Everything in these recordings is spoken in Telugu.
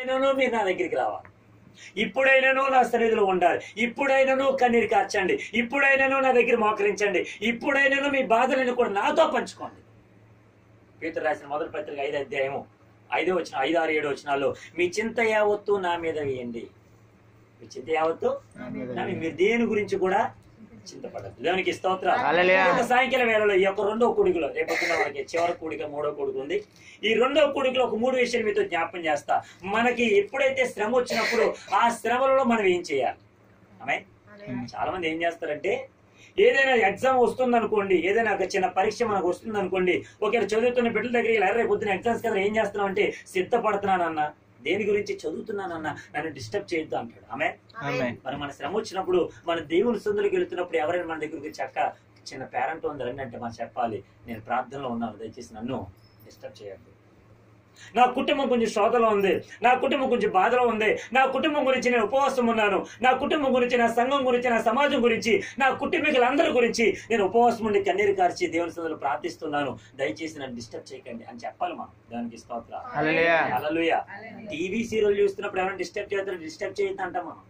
అయినను మీరు నా దగ్గరికి రావాలి ఇప్పుడైనాను నా సన్నిధిలో ఉండాలి ఇప్పుడైనాను కన్నీరు కార్చండి ఇప్పుడైనాను నా దగ్గర మోకరించండి ఇప్పుడైనాను మీ బాధలను కూడా నాతో పంచుకోండి పీతరు రాసిన మొదటి పత్రిక ఐదు అధ్యాయము ఐదో వచ్చిన ఐదు ఆరు ఏడు వచ్చినాల్లో మీ చింత యావత్తు నా మీద వేయండి మీ చింత యావత్తు నా మీద- మీరు దేని గురించి కూడా చింతపడద్దు దేవునికి స్తోత్రం హల్లెలూయా. రేపు సాయంకాలం వేళలో ఈ యొక్క రెండో కూడికలో రేపొద్దున మనకి చివరి కూడిక మూడో కూడిక ఉంది ఈ రెండో కూడికలో ఒక మూడు విషయాలు మీతో జ్ఞాపకం చేస్తా మనకి ఎప్పుడైతే శ్రమ వచ్చినప్పుడు ఆ శ్రమలలో మనం ఏం చేయాలి ఆమె చాలా మంది ఏం చేస్తారంటే ఏదైనా ఎగ్జామ్ వస్తుంది అనుకోండి ఏదైనా ఒక చిన్న పరీక్ష మనకు వస్తుంది అనుకోండి ఒకవేళ చదువుతున్న బిడ్డల దగ్గర ఇలా రేపు పొద్దున ఎగ్జామ్స్ కదా ఏం చేస్తున్నావు అంటే సిద్ధపడుతున్నానన్న దేని గురించి చదువుతున్నానన్న నన్ను డిస్టర్బ్ చేయొద్దు అంటాడు ఆమె ఆమేన్ మరి మన శ్రమ వచ్చినప్పుడు మన దేవుని సందులోకి వెళ్తున్నప్పుడు ఎవరైనా మన దగ్గరికి చక్క చిన్న పేరెంట్ ఉంది రండి అంటే మనం చెప్పాలి నేను ప్రార్థనలో ఉన్నాను దయచేసి నన్ను డిస్టర్బ్ చేయద్దు నా కుటుంబం కొంచెం శోధలో ఉంది నా కుటుంబం కొంచెం బాధలో ఉంది నా కుటుంబం గురించి నేను ఉపవాసం ఉన్నాను నా కుటుంబం గురించి నా సంఘం గురించి నా సమాజం గురించి నా కుటుంబీకులందరి గురించి నేను ఉపవాసం ఉండి కన్నీరు కార్చి దేవుని సందులో ప్రార్థిస్తున్నాను దయచేసి నన్ను డిస్టర్బ్ చేయకండి అని చెప్పాలి మనం దానికి స్తోత్ర హల్లెలూయా. హల్లెలూయా టీవీ సీరియల్ చూస్తున్నప్పుడు ఎవరైనా డిస్టర్బ్ చేస్తారు డిస్టర్బ్ చేయొద్దు అంటాం మనం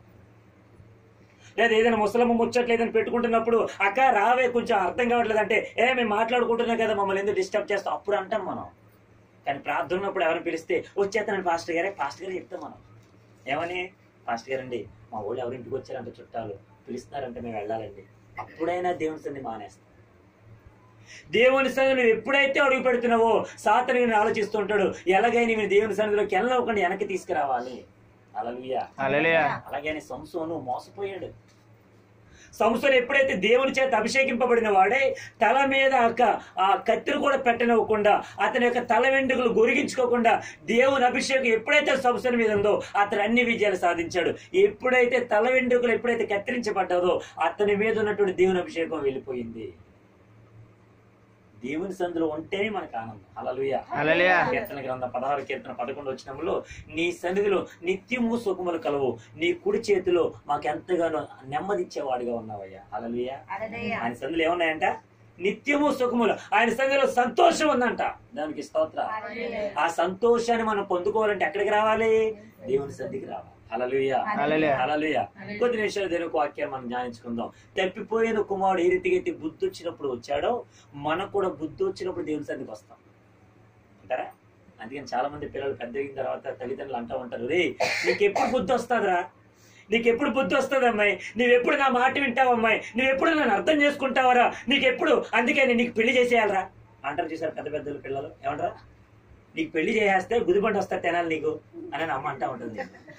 లేదా ఏదైనా ముసలమ్మ ముచ్చట్లు ఏదైనా పెట్టుకుంటున్నప్పుడు అక్క రావే కొంచెం అర్థం కావట్లేదు అంటే ఏ మేము మాట్లాడుకుంటున్నాం కదా మమ్మల్ని ఎందుకు డిస్టర్బ్ చేస్తాం అప్పుడు అంటాం మనం కానీ ప్రార్థన ఉన్నప్పుడు ఎవరైనా పిలిస్తే వచ్చేస్తానని పాస్టర్ గారే పాస్టర్ గారే చెప్తాం మనం ఏమని పాస్టర్ గారండి మా ఊళ్ళో ఎవరి ఇంటికి వచ్చారంటే చుట్టాలు పిలుస్తున్నారంటే మేము వెళ్ళాలండి అప్పుడైనా దేవుని సంది మానేస్తాం దేవుని సన్నిధి నువ్వు ఎప్పుడైతే అడుగు పెడుతున్నావో సాతని నేను ఆలోచిస్తుంటాడు ఎలాగైనా నేను దేవుని సన్నిధిలోకి వెళ్ళకుండా వెనక్కి తీసుకురావాలి అలలుయా హల్లెలూయా అలాగే సంసోను మోసపోయాడు సంసోను ఎప్పుడైతే దేవుని చేత అభిషేకింపబడిన వాడే తల మీద ఒక ఆ కత్తిని కూడా పెట్టనివ్వకుండా అతని యొక్క తల వెంట్రుకలు గొరిగించుకోకుండా దేవుని అభిషేకం ఎప్పుడైతే సంసోను మీద ఉందో అతను అన్ని విజయాలు సాధించాడు ఎప్పుడైతే తల వెంట్రుకలు ఎప్పుడైతే కత్తిరించబడ్డాదో అతని మీద ఉన్నటువంటి దేవుని అభిషేకం వెళ్ళిపోయింది దేవుని సందులో ఉంటేనే మనకు ఆనందం అలలుయ హల్లెలూయా. కీర్తన గ్రంథం పదహారు కీర్తన పదకొండు వచ్చినప్పుడు నీ సన్నిధిలో నిత్యము సుఖములు కలవు నీ కుడి చేతిలో మాకు ఎంతగానో నెమ్మదిచ్చేవాడిగా ఉన్నావయ్యా అలలుయ ఆయన సన్నిధిలో ఏమున్నాయంట నిత్యము సుఖములు ఆయన సన్నిధిలో సంతోషం ఉందంట దానికి స్తోత్ర ఆ సంతోషాన్ని మనం పొందుకోవాలంటే ఎక్కడికి రావాలి దేవుని సన్నిధికి రావాలి అలలుయ హల్లెలూయా. అలలుయ కొద్ది నిమిషాలు దేవుని వాక్యం మనం ధ్యానించుకుందాం తప్పిపోయిన కుమారుడు ఏ రీతిగా అయితే బుద్ధి వచ్చినప్పుడు వచ్చాడో మనకు కూడా బుద్ధి వచ్చినప్పుడు దేవుని సన్నిధికి వస్తాం అంటారా అందుకని చాలా మంది పిల్లలు పెద్ద అయిన తర్వాత తల్లిదండ్రులు అంటూ ఉంటారు రే నీకు ఎప్పుడు బుద్ధి వస్తుందిరా నీకు ఎప్పుడు బుద్ధి వస్తుంది అమ్మాయి నువ్వెప్పుడు నా మాట వింటావు అమ్మాయి నువ్వెప్పుడు నన్ను అర్థం చేసుకుంటావరా నీకు ఎప్పుడు అందుకే నేను నీకు పెళ్లి చేసేయాలరా అంటారు చూసారు పెద్ద పెద్దలు పిల్లలు ఏమంటారా నీకు పెళ్లి చేసేస్తే గుదిబండి వస్తా తినాలి నీకు అని నా అమ్మ అంటా ఉంటుంది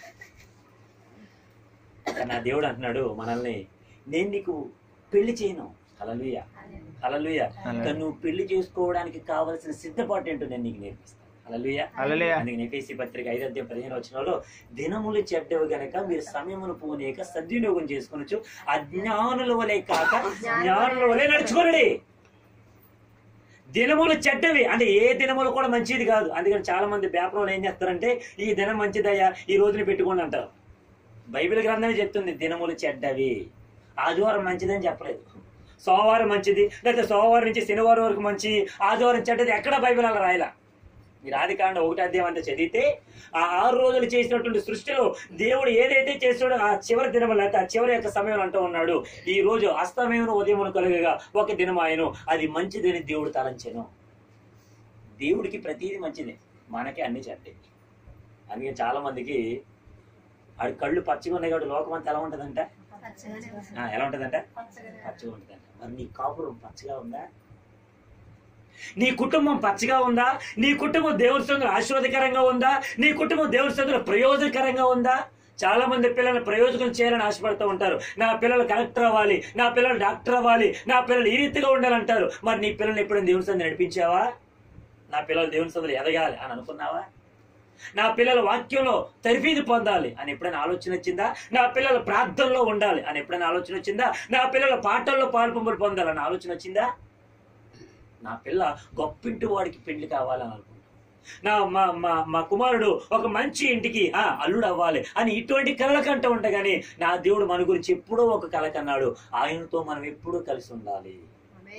కానీ నా దేవుడు అంటున్నాడు మనల్ని నేను నీకు పెళ్లి చేయను హలలుయ హలలుయ కానీ నువ్వు పెళ్లి చేసుకోవడానికి కావలసిన సిద్ధపాటు ఏంటో నేను నీకు నేర్పిస్తాను హలలుయ హల్లెలూయా. అందుకే ఎఫేసి పత్రిక ఐదు అధ్యాయం పదిహేను వచ్చినలో దినములు చెడ్డవి గనక మీరు సమయమును పోనీయక సద్వినియోగం చేసుకొనొచ్చు అజ్ఞానుల వలె కాక జ్ఞానుల వలె నడుచుకోనడి దినములు చెడ్డవి అంటే ఏ దినములు కూడా మంచిది కాదు అందుకని చాలా మంది వ్యాపారంలో ఏం చేస్తారంటే ఈ దినం మంచిదయ్యా ఈ రోజుని పెట్టుకోండి అంటారు బైబిల్ గ్రంథమే చెప్తుంది దినములు చెడ్డవి ఆదివారం మంచిదని చెప్పలేదు సోమవారం మంచిది లేకపోతే సోమవారం నుంచి శనివారం వరకు మంచి ఆదివారం చెడ్డది ఎక్కడ బైబిల్ అలా రాయలా మీరు ఆది కాండ ఒకటి అధ్యాయం అంతా చదివితే ఆ ఆరు రోజులు చేసినటువంటి సృష్టిలో దేవుడు ఏదైతే చేస్తాడో ఆ చివరి దినము లేకపోతే ఆ చివరి యొక్క సమయం అంటూ ఉన్నాడు ఈ రోజు అస్తమయం ఉదయం కలుగగా ఒక దినం ఆయన అది మంచిదని దేవుడు తలంచెను దేవుడికి ప్రతిదీ మంచిదే మనకి అన్ని చెడ్డే అందుకే చాలా మందికి ఆడి కళ్ళు పచ్చిగా ఉన్నాయి కాబట్టి లోకం అంతా ఎలా ఉంటుందంట ఆ, ఎలా ఉంటుందంట పచ్చగా ఉంటుందంట మరి నీ కాపురం పచ్చగా ఉందా నీ కుటుంబం పచ్చగా ఉందా నీ కుటుంబం దేవుని సందులో ఆశీర్వాదకరంగా ఉందా నీ కుటుంబం దేవుని సందులో ప్రయోజనకరంగా ఉందా చాలా మంది పిల్లలు ప్రయోజనం చేయాలని ఆశపడుతూ ఉంటారు నా పిల్లలు కలెక్టర్ అవ్వాలి నా పిల్లలు డాక్టర్ అవ్వాలి నా పిల్లలు ఈ రీతిగా ఉండాలంటారు మరి నీ పిల్లల్ని ఎప్పుడైనా దేవుని సంది నడిపించావా నా పిల్లలు దేవుని సందులో ఎదగాలి అని అనుకున్నావా నా పిల్లల వాక్యంలో తర్ఫీదు పొందాలి అని ఎప్పుడైనా ఆలోచన వచ్చిందా నా పిల్లల ప్రార్థనలో ఉండాలి అని ఎప్పుడైనా ఆలోచన వచ్చిందా నా పిల్లల పాటల్లో పాల్పొంపులు పొందాలని ఆలోచన వచ్చిందా నా పిల్ల గొప్పింటి వాడికి పెళ్లి కావాలని అనుకుంటా నా మా మా మా కుమారుడు ఒక మంచి ఇంటికి ఆ అల్లుడు అవ్వాలి అని ఇటువంటి కలల కంట ఉండగానే నా దేవుడు మన గురించి ఎప్పుడో ఒక కల కన్నాడు ఆయనతో మనం ఎప్పుడూ కలిసి ఉండాలి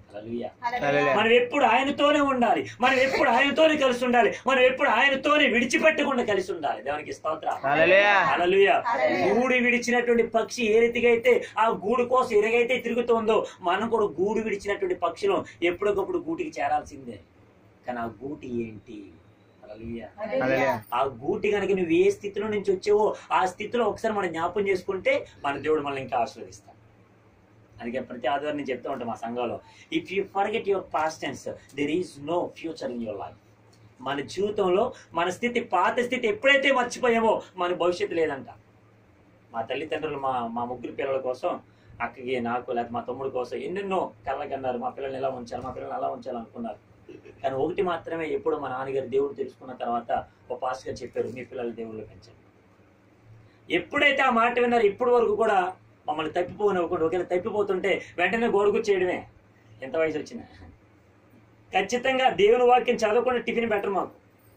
హల్లెలూయా. హల్లెలూయా. మనం ఎప్పుడు ఆయనతోనే ఉండాలి మనం ఎప్పుడు ఆయనతోనే కలిసి ఉండాలి మనం ఎప్పుడు ఆయనతోనే విడిచిపెట్టకుండా కలిసి ఉండాలి దేవునికి స్తోత్ర హల్లెలూయా. హల్లెలూయా. హల్లెలూయా. గూడు విడిచినటువంటి పక్షి ఏ రీతిగా అయితే ఆ గూడు కోసం ఎరగైతే తిరుగుతుందో మనం కూడా గూడు విడిచినటువంటి పక్షులు ఎప్పటికప్పుడు గూటికి చేరాల్సిందే కానీ ఆ గూటి ఏంటి హల్లెలూయా. హల్లెలూయా. ఆ గూటి కనుక నువ్వు ఏ స్థితిలో నుంచి వచ్చావో ఆ స్థితిలో ఒకసారి మనం జ్ఞాపం చేసుకుంటే మన దేవుడు మనల్ని ఇంకా ఆశీర్వదిస్తాడు అందుకే ప్రతి ఆదివారం నేను చెప్తూ ఉంటాం మా సంఘంలో if you forget your past tense there is no future in your life మన జీవితంలో మన స్థితి పాత స్థితి ఎప్పుడైతే మర్చిపోయామో మన భవిష్యత్తు లేదంట మా తల్లిదండ్రులు మా మా ముగ్గురు పిల్లల కోసం అక్కకి నాకు లేకపోతే మా తమ్ముడు కోసం ఎన్నెన్నో కళ్ళకన్నారు మా పిల్లల్ని ఎలా ఉంచాలి మా పిల్లల్ని అలా ఉంచాలి అనుకున్నారు కానీ ఒకటి మాత్రమే ఎప్పుడు మా నాన్నగారు దేవుడు తెలుసుకున్న తర్వాత ఓ పాస్ గారు చెప్పారు మీ పిల్లలు దేవుళ్ళు పెంచండి ఎప్పుడైతే ఆ మాట విన్నారో ఇప్పటి వరకు కూడా మమ్మల్ని తప్పిపోనివ్వకుండా ఒకవేళ తప్పిపోతుంటే వెంటనే గోడుగు చేయడమే ఎంత వయసు వచ్చినా ఖచ్చితంగా దేవుని వాక్యం చదవకుండా టిఫిన్ బెటర్ మాకు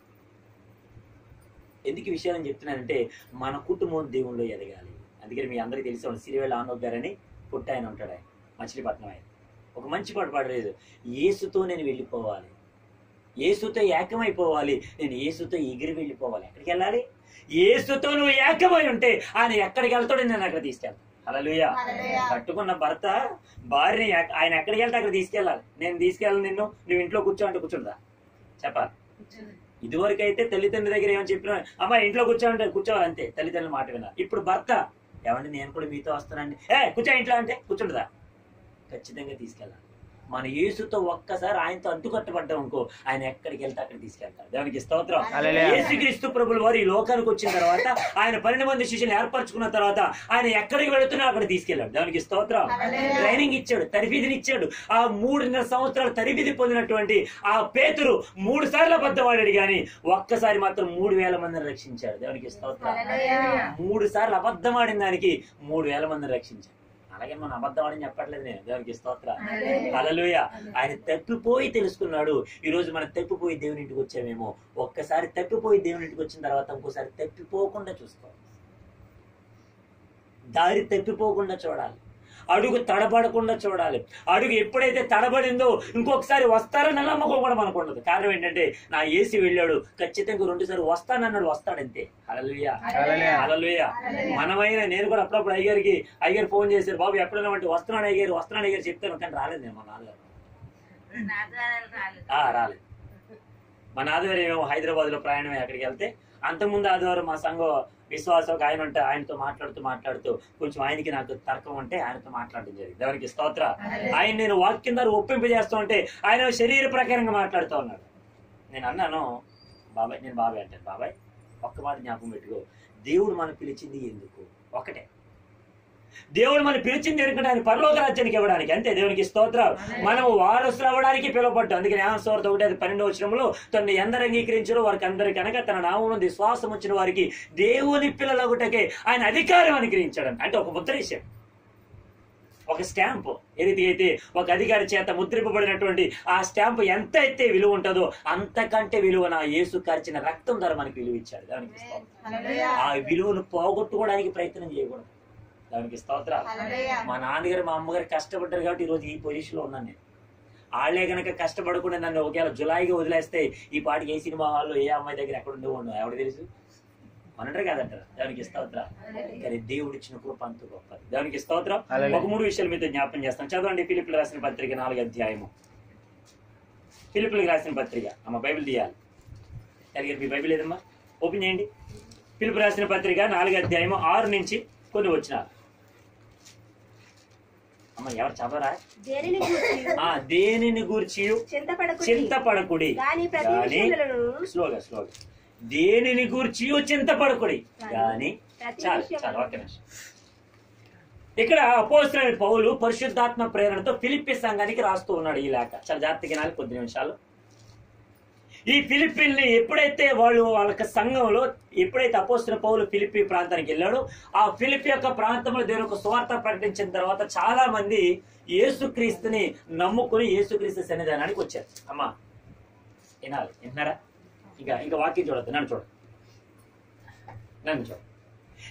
ఎందుకు ఈ విషయాలను చెప్తున్నానంటే మన కుటుంబం దేవుళ్ళు ఎదగాలి అందుకని మీ అందరికీ తెలిసి ఉన్న సిరివేళ్ళ ఆనోద్ గారని పుట్ట ఆయన ఉంటాడు ఆయన మచిలీపట్నం ఆయన ఒక మంచి పాట పాడలేదు ఏసుతో నేను వెళ్ళిపోవాలి ఏసుతో ఏకమైపోవాలి నేను ఏసుతో ఎగిరి వెళ్ళిపోవాలి ఎక్కడికి వెళ్ళాలి ఏసుతో నువ్వు ఏకమై ఉంటే ఆయన ఎక్కడికి వెళ్తాడో నేను అక్కడ తీసుకెళ్తాను హల్లెలూయా హల్లెలూయా. కట్టుకున్న భర్త భార్యని ఎక్- ఆయన ఎక్కడికి వెళ్తే అక్కడ తీసుకెళ్ళాలి నేను తీసుకెళ్ళాలి నిన్ను నువ్వు ఇంట్లో కూర్చో అంటే కూర్చుందా చెప్పాలి ఇదివరకు అయితే తల్లిదండ్రుల దగ్గర ఏమని చెప్పినా అమ్మా ఇంట్లో కూర్చోంటే కూర్చోవాలి అంతే తల్లిదండ్రుల మాట వినాలి ఇప్పుడు భర్త ఏమండి నేను కూడా మీతో వస్తానండి ఏ కూర్చో ఇంట్లో అంటే కూర్చుండదా ఖచ్చితంగా తీసుకెళ్ళాలి మన యేసుతో ఒక్కసారి ఆయనతో అడ్డుకట్టబడ్డాం అనుకో ఆయన ఎక్కడికి వెళ్తే అక్కడ తీసుకెళ్తాడు దేవునికి స్తోత్రం హల్లెలూయా. యేసుక్రీస్తు ప్రభుల వారు ఈ లోకానికి వచ్చిన తర్వాత ఆయన పన్నెండు మంది శిష్యులు ఏర్పరచుకున్న తర్వాత ఆయన ఎక్కడికి వెళుతున్నా అక్కడ తీసుకెళ్ళాడు దేవునికి స్తోత్రం హల్లెలూయా. ట్రైనింగ్ ఇచ్చాడు తరిబిదిని ఇచ్చాడు ఆ మూడున్నర సంవత్సరాలు తరిబిది పొందినటువంటి ఆ పేతురు మూడు సార్లు అబద్ధమాడాడు కానీ ఒక్కసారి మాత్రం మూడు వేల మందిని రక్షించాడు దేవునికి స్తోత్రం హల్లెలూయా. మూడు సార్లు అబద్ధమాడిన దానికి మూడు వేల మందిని రక్షించాడు అలాగే మనం అబద్ధమాడని చెప్పట్లేదు నేను దేవునికి స్తోత్రం హల్లెలూయా. హల్లెలూయా ఆయన తప్పిపోయి తెలుసుకున్నాడు ఈ రోజు మనం తప్పిపోయి దేవుని ఇంటికి వచ్చామేమో ఒక్కసారి తప్పిపోయి దేవుని ఇంటికి వచ్చిన తర్వాత ఇంకోసారి తప్పిపోకుండా చూసుకోవాలి దారి తప్పిపోకుండా చూడాలి అడుగు తడబడకుండా చూడాలి అడుగు ఎప్పుడైతే తడబడిందో ఇంకొకసారి వస్తారని నమ్మకం కూడా మనకు ఉండదు కారణం ఏంటంటే నా ఏసీ వెళ్ళాడు ఖచ్చితంగా రెండు సార్లు వస్తానన్నాడు వస్తాడంతే హల్లెలూయా హల్లెలూయా. హల్లెలూయా మనమైన నేను కూడా అప్పుడప్పుడు అయ్యారికి అయ్యారు ఫోన్ చేశారు బాబు ఎప్పుడైనా అంటే వస్తున్నాడు అయ్యారు వస్తున్నాడు అయ్యారు చెప్తాను కానీ రాలేదు నేను మా నాన్నగారు ఆ, రాలేదు మా నాన్నగారు ఏమో హైదరాబాద్ లో ప్రయాణమే అక్కడికి వెళ్తే అంతకుముందు ఆదివారం మా సంఘం విశ్వాసం ఒక ఆయన ఉంటే ఆయనతో మాట్లాడుతూ మాట్లాడుతూ కొంచెం ఆయనకి నాకు తర్కం ఉంటే ఆయనతో మాట్లాడడం జరిగింది దేవునికి స్తోత్ర ఆయన నేను వాక్యం ద్వారా ఒప్పింపు చేస్తూ ఉంటే ఆయన శరీర ప్రకారంగా మాట్లాడుతూ ఉన్నాడు నేను అన్నాను బాబాయ్ నేను బాబాయ్ అంటాను బాబాయ్ ఒక్క మాట జ్ఞాపకం పెట్టుకో దేవుడు మనం పిలిచింది ఎందుకు ఒకటే దేవుడు మనం పిలిచింది ఎందుకంటే ఆయన పరలోక రాజ్యానికి ఇవ్వడానికి అంతే దేవునికి స్తోత్రం మనం వారసులు అవ్వడానికి పిలువబడ్డాం అందుకే న్యాయస్వార్థ ఒకటి అది పన్నెండవ వచనంలో తను ఎందరు అంగీకరించారో వారికి అందరికి కనుక తన నామం విశ్వాసం వచ్చిన వారికి దేవుని పిల్లలగుటకే ఆయన అధికారం అనుగ్రహించాడు అంటే ఒక ముద్ర వేశాడు ఒక స్టాంప్ ఏ రీతి అయితే ఒక అధికారి చేత ముద్రింపబడినటువంటి ఆ స్టాంప్ ఎంత అయితే విలువ ఉంటుందో అంతకంటే విలువ నా యేసు కార్చిన రక్తం ద్వారా మనకి విలువ ఇచ్చాడు దానికి స్తోత్రం. హల్లెలూయా. ఆ విలువను పోగొట్టుకోవడానికి ప్రయత్నం చేయకూడదు దానికి స్తోత్రాలు హల్లెలూయా. మా నాన్నగారు మా అమ్మగారు కష్టపడ్డారు కాబట్టి ఈ రోజు ఈ పొజిషన్ లో ఉన్నాను నేను వాళ్ళే కనుక కష్టపడకుండా నన్ను ఒకవేళ జులైగా వదిలేస్తే ఈ పాటికి ఏ సినిమా హాల్లో ఏ అమ్మాయి దగ్గర ఎక్కడ ఉండేవాడు ఎవడు తెలుసు మనంటారు కాదంటారు దానికి స్తోత్రం కానీ దేవుడు ఇచ్చిన కృప అంత గొప్పది దానికి స్తోత్రం హల్లెలూయా. ఒక మూడు విషయాలు మీతో జ్ఞాపం చేస్తాను చదవండి ఫిలిపిలు రాసిన పత్రిక నాలుగు అధ్యాయము ఫిలిపిలకు రాసిన పత్రిక అమ్మ బైబిల్ తీయాలి కలిగి మీ బైబిల్ ఏదమ్మా ఓపెన్ చేయండి పిలుపు రాసిన పత్రిక నాలుగు అధ్యాయము ఆరు నుంచి కొన్ని వచ్చినారు అమ్మ ఎవరు చదవరా దేనిని గూర్చి ఆ దేనిని గూర్చి చింతపడకుడి చింతపడకుడి గాని ప్రతి గాని విషయములను స్లోగా స్లోగా దేనిని గూర్చి చింతపడకుడి గాని ప్రతి చాలు విషయములను చాలు ఒక్క నిమిషం ఇక్కడ అపోస్తులైన పౌలు పరిశుద్ధాత్మ ప్రేరణతో ఫిలిప్పి సంఘానికి రాస్తూ ఉన్నాడు ఈ లేఖ చాలా జాగ్రత్తగా వినాలి కొద్ది నిమిషాలు ఈ ఫిలిప్పీల్ని ఎప్పుడైతే వాళ్ళు వాళ్ళ సంఘంలో ఎప్పుడైతే అపోస్తున్న పౌలు ఫిలిప్పి ప్రాంతానికి వెళ్ళాడో ఆ ఫిలిప్పి యొక్క ప్రాంతంలో దేవుని యొక్క స్వార్థ ప్రకటించిన తర్వాత చాలా మంది యేసుక్రీస్తుని నమ్ముకుని యేసుక్రీస్తు సన్నిధానానికి వచ్చారు అమ్మా వినాలి విన్నారా ఇంకా ఇంకా వాక్యం చూడద్దు నన్ను చూడ నన్ను చూడ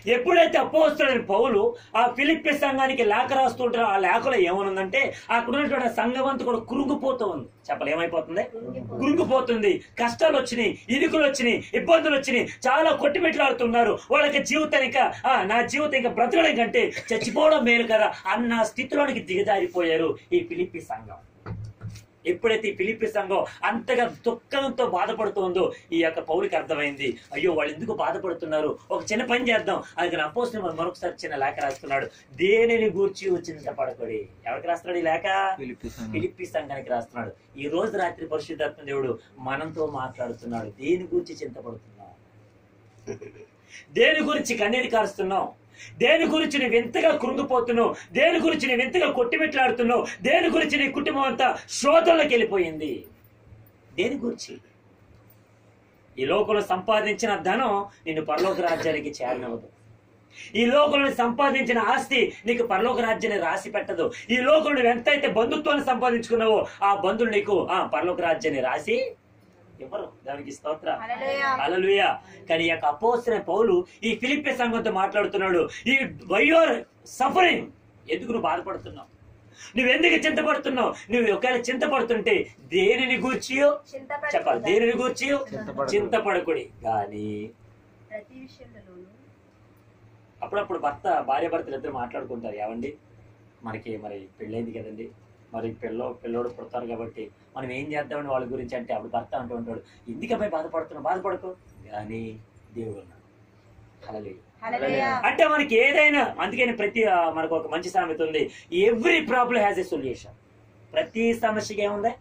ఎప్పుడైతే అపోస్తుడైన పౌలు ఆ ఫిలిప్పి సంఘానికి లేఖ రాస్తుంటారో ఆ లేఖలో ఏమనుందంటే అక్కడ ఉన్నటువంటి ఆ సంఘం అంతా కూడా కురుంగిపోతూ ఉంది చెప్పలు ఏమైపోతుంది కురుంగిపోతుంది కష్టాలు వచ్చినాయి ఇరుకులు వచ్చినాయి ఇబ్బందులు వచ్చినాయి చాలా కొట్టిమెట్లాడుతున్నారు వాళ్ళకి జీవితం ఇంకా ఆ, నా జీవితం ఇంకా బ్రతకడం కంటే చచ్చిపోవడం మేలు కదా అన్న స్థితిలోనికి దిగజారిపోయారు ఈ ఫిలిప్పి సంఘం ఎప్పుడైతే ఈ ఫిలిప్పి సంఘం అంతగా దుఃఖంతో బాధపడుతుందో ఈ యొక్క పౌరికి అర్థమైంది అయ్యో వాళ్ళు ఎందుకు బాధపడుతున్నారు ఒక చిన్న పని చేద్దాం అది అపోసిన మనం మరొకసారి చిన్న లేఖ రాస్తున్నాడు దేనిని గూర్చి చింతపడకూడి ఎవరికి రాస్తున్నాడు ఈ లేఖ ఫిలిప్పి సంఘానికి రాస్తున్నాడు ఈ రోజు రాత్రి పరిశుద్ధాత్మ దేవుడు మనంతో మాట్లాడుతున్నాడు దేని గురించి చింతపడుతున్నావు దేని గురించి కన్నీరు కారుస్తున్నావు దేని గురించి నువ్వు ఎంతగా కృంగిపోతున్నావు దేని గురించి నువ్వు ఎంతగా కొట్టిమెట్లాడుతున్నావు దేని గురించి నీ కుటుంబం అంతా శోధనలోకి వెళ్ళిపోయింది దేని గురించి ఈ లోకంలో సంపాదించిన ధనం నిన్ను పరలోక రాజ్యానికి చేరనవదు ఈ లోకంలో సంపాదించిన ఆస్తి నీకు పరలోక రాజ్యాన్ని రాసి పెట్టదు ఈ లోకంలో నువ్వు ఎంతైతే బంధుత్వాన్ని సంపాదించుకున్నావో ఆ బంధువులు నీకు ఆ పరలోక రాజ్యాన్ని రాసి ఎవరు దానికి స్తోత్ర హల్లెలూయా. హల్లెలూయా కానీ ఈ యొక్క అపోసిన పౌలు ఈ ఫిలిప్పే సంఘంతో మాట్లాడుతున్నాడు ఈ వయ్యోర్ సఫరింగ్ ఎందుకు నువ్వు బాధపడుతున్నావు నువ్వు ఎందుకు చింతపడుతున్నావు నువ్వు ఒకవేళ చింతపడుతుంటే దేనిని గూర్చియో చింతపడకు. చెప్పాలి దేనిని గూర్చియో చింతపడకు. చింతపడకుడి కానీ ప్రతి విషయంలోనూ అప్పుడప్పుడు భర్త భార్య భర్తలు ఇద్దరు మాట్లాడుకుంటారు ఏమండి మనకి మరి పెళ్ళైంది కదండి మరి పిల్లో పిల్లోడు పుడతారు కాబట్టి మనం ఏం చేద్దామని వాళ్ళ గురించి అంటే అప్పుడు భర్త అంటూ ఉంటాడు ఎందుకు అబ్బాయి బాధపడుతున్నావు బాధపడకు కానీ దేవుడు ఉన్నాడు హల్లెలూయా. హల్లెలూయా. అంటే మనకి ఏదైనా అందుకని ప్రతి ఆ, మనకు ఒక మంచి సామెత ఉంది every problem has a solution ప్రతి సమస్యకి ఏముంది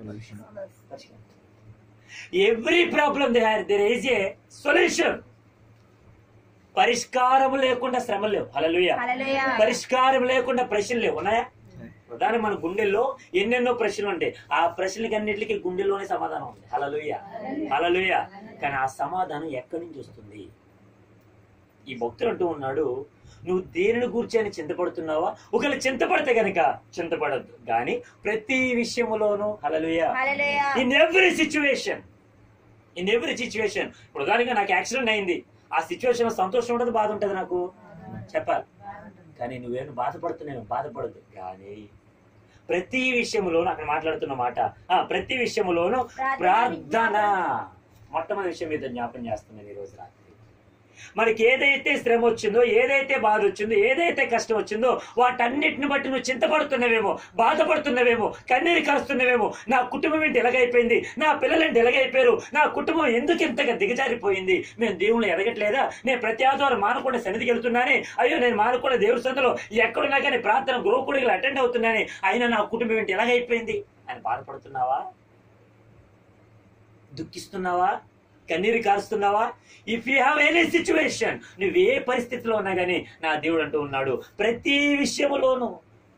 every problem there is a solution పరిష్కారం లేకుండా శ్రమలు లేవు హల్లెలూయా హల్లెలూయా. పరిష్కారం లేకుండా ప్రశ్నలు లేవు ఉన్నాయా ప్రధాని మన గుండెల్లో ఎన్నెన్నో ప్రశ్నలు ఉంటాయి ఆ ప్రశ్నలకి అన్నిటికీ గుండెల్లోనే సమాధానం ఉంది హలలుయ హలలుయ కానీ ఆ సమాధానం ఎక్కడి నుంచి వస్తుంది ఈ భక్తుడు అంటూ ఉన్నాడు నువ్వు దేనిని గురించి అని చింతపడుతున్నావా ఒకవేళ చింతపడితే గనక చింతపడద్దు కానీ ప్రతి విషయములోనూ హలలుయ హల్లెలూయా. In every situation in every situation ఇప్పుడు ఉదాహరణగా నాకు యాక్సిడెంట్ అయింది ఆ సిచ్యువేషన్ సంతోషం ఉంటుంది బాధ ఉంటుంది నాకు చెప్పాలి కానీ నువ్వేమి బాధపడుతున్నావు బాధపడదు కానీ ప్రతి విషయంలోనూ అక్కడ మాట్లాడుతున్న మాట ఆ ప్రతి విషయంలోనూ ప్రార్థన మొట్టమొదటి విషయం మీద జ్ఞాపం చేస్తున్నాను ఈ రోజు రాత్రి మనకి ఏదైతే శ్రమ వచ్చిందో ఏదైతే బాధ వచ్చిందో ఏదైతే కష్టం వచ్చిందో వాటన్నిటిని బట్టి నువ్వు చింతపడుతున్నవేమో బాధపడుతున్నవేమో కన్నీరు కరుస్తున్నవేమో నా కుటుంబం ఏంటి ఎలాగైపోయింది నా పిల్లలేంటి ఎలాగైపోయారు నా కుటుంబం ఎందుకు ఇంతగా దిగజారిపోయింది మేము దేవుళ్ళు ఎదగట్లేదా నేను ప్రతి ఆదివారం మానకుండా సన్నిధికి వెళ్తున్నానే అయ్యో నేను మానకుండా దేవుడి సందులో ఎక్కడున్నా కానీ ప్రార్థన గృహకుడికి అటెండ్ అవుతున్నానే అయినా నా కుటుంబం ఏంటి ఎలాగైపోయింది అని బాధపడుతున్నావా దుఃఖిస్తున్నావా కన్నీరు కారుస్తున్నావా if you have any situation నువ్వు ఏ పరిస్థితిలో ఉన్నా కానీ నా దేవుడు అంటూ ఉన్నాడు ప్రతి విషయములోనూ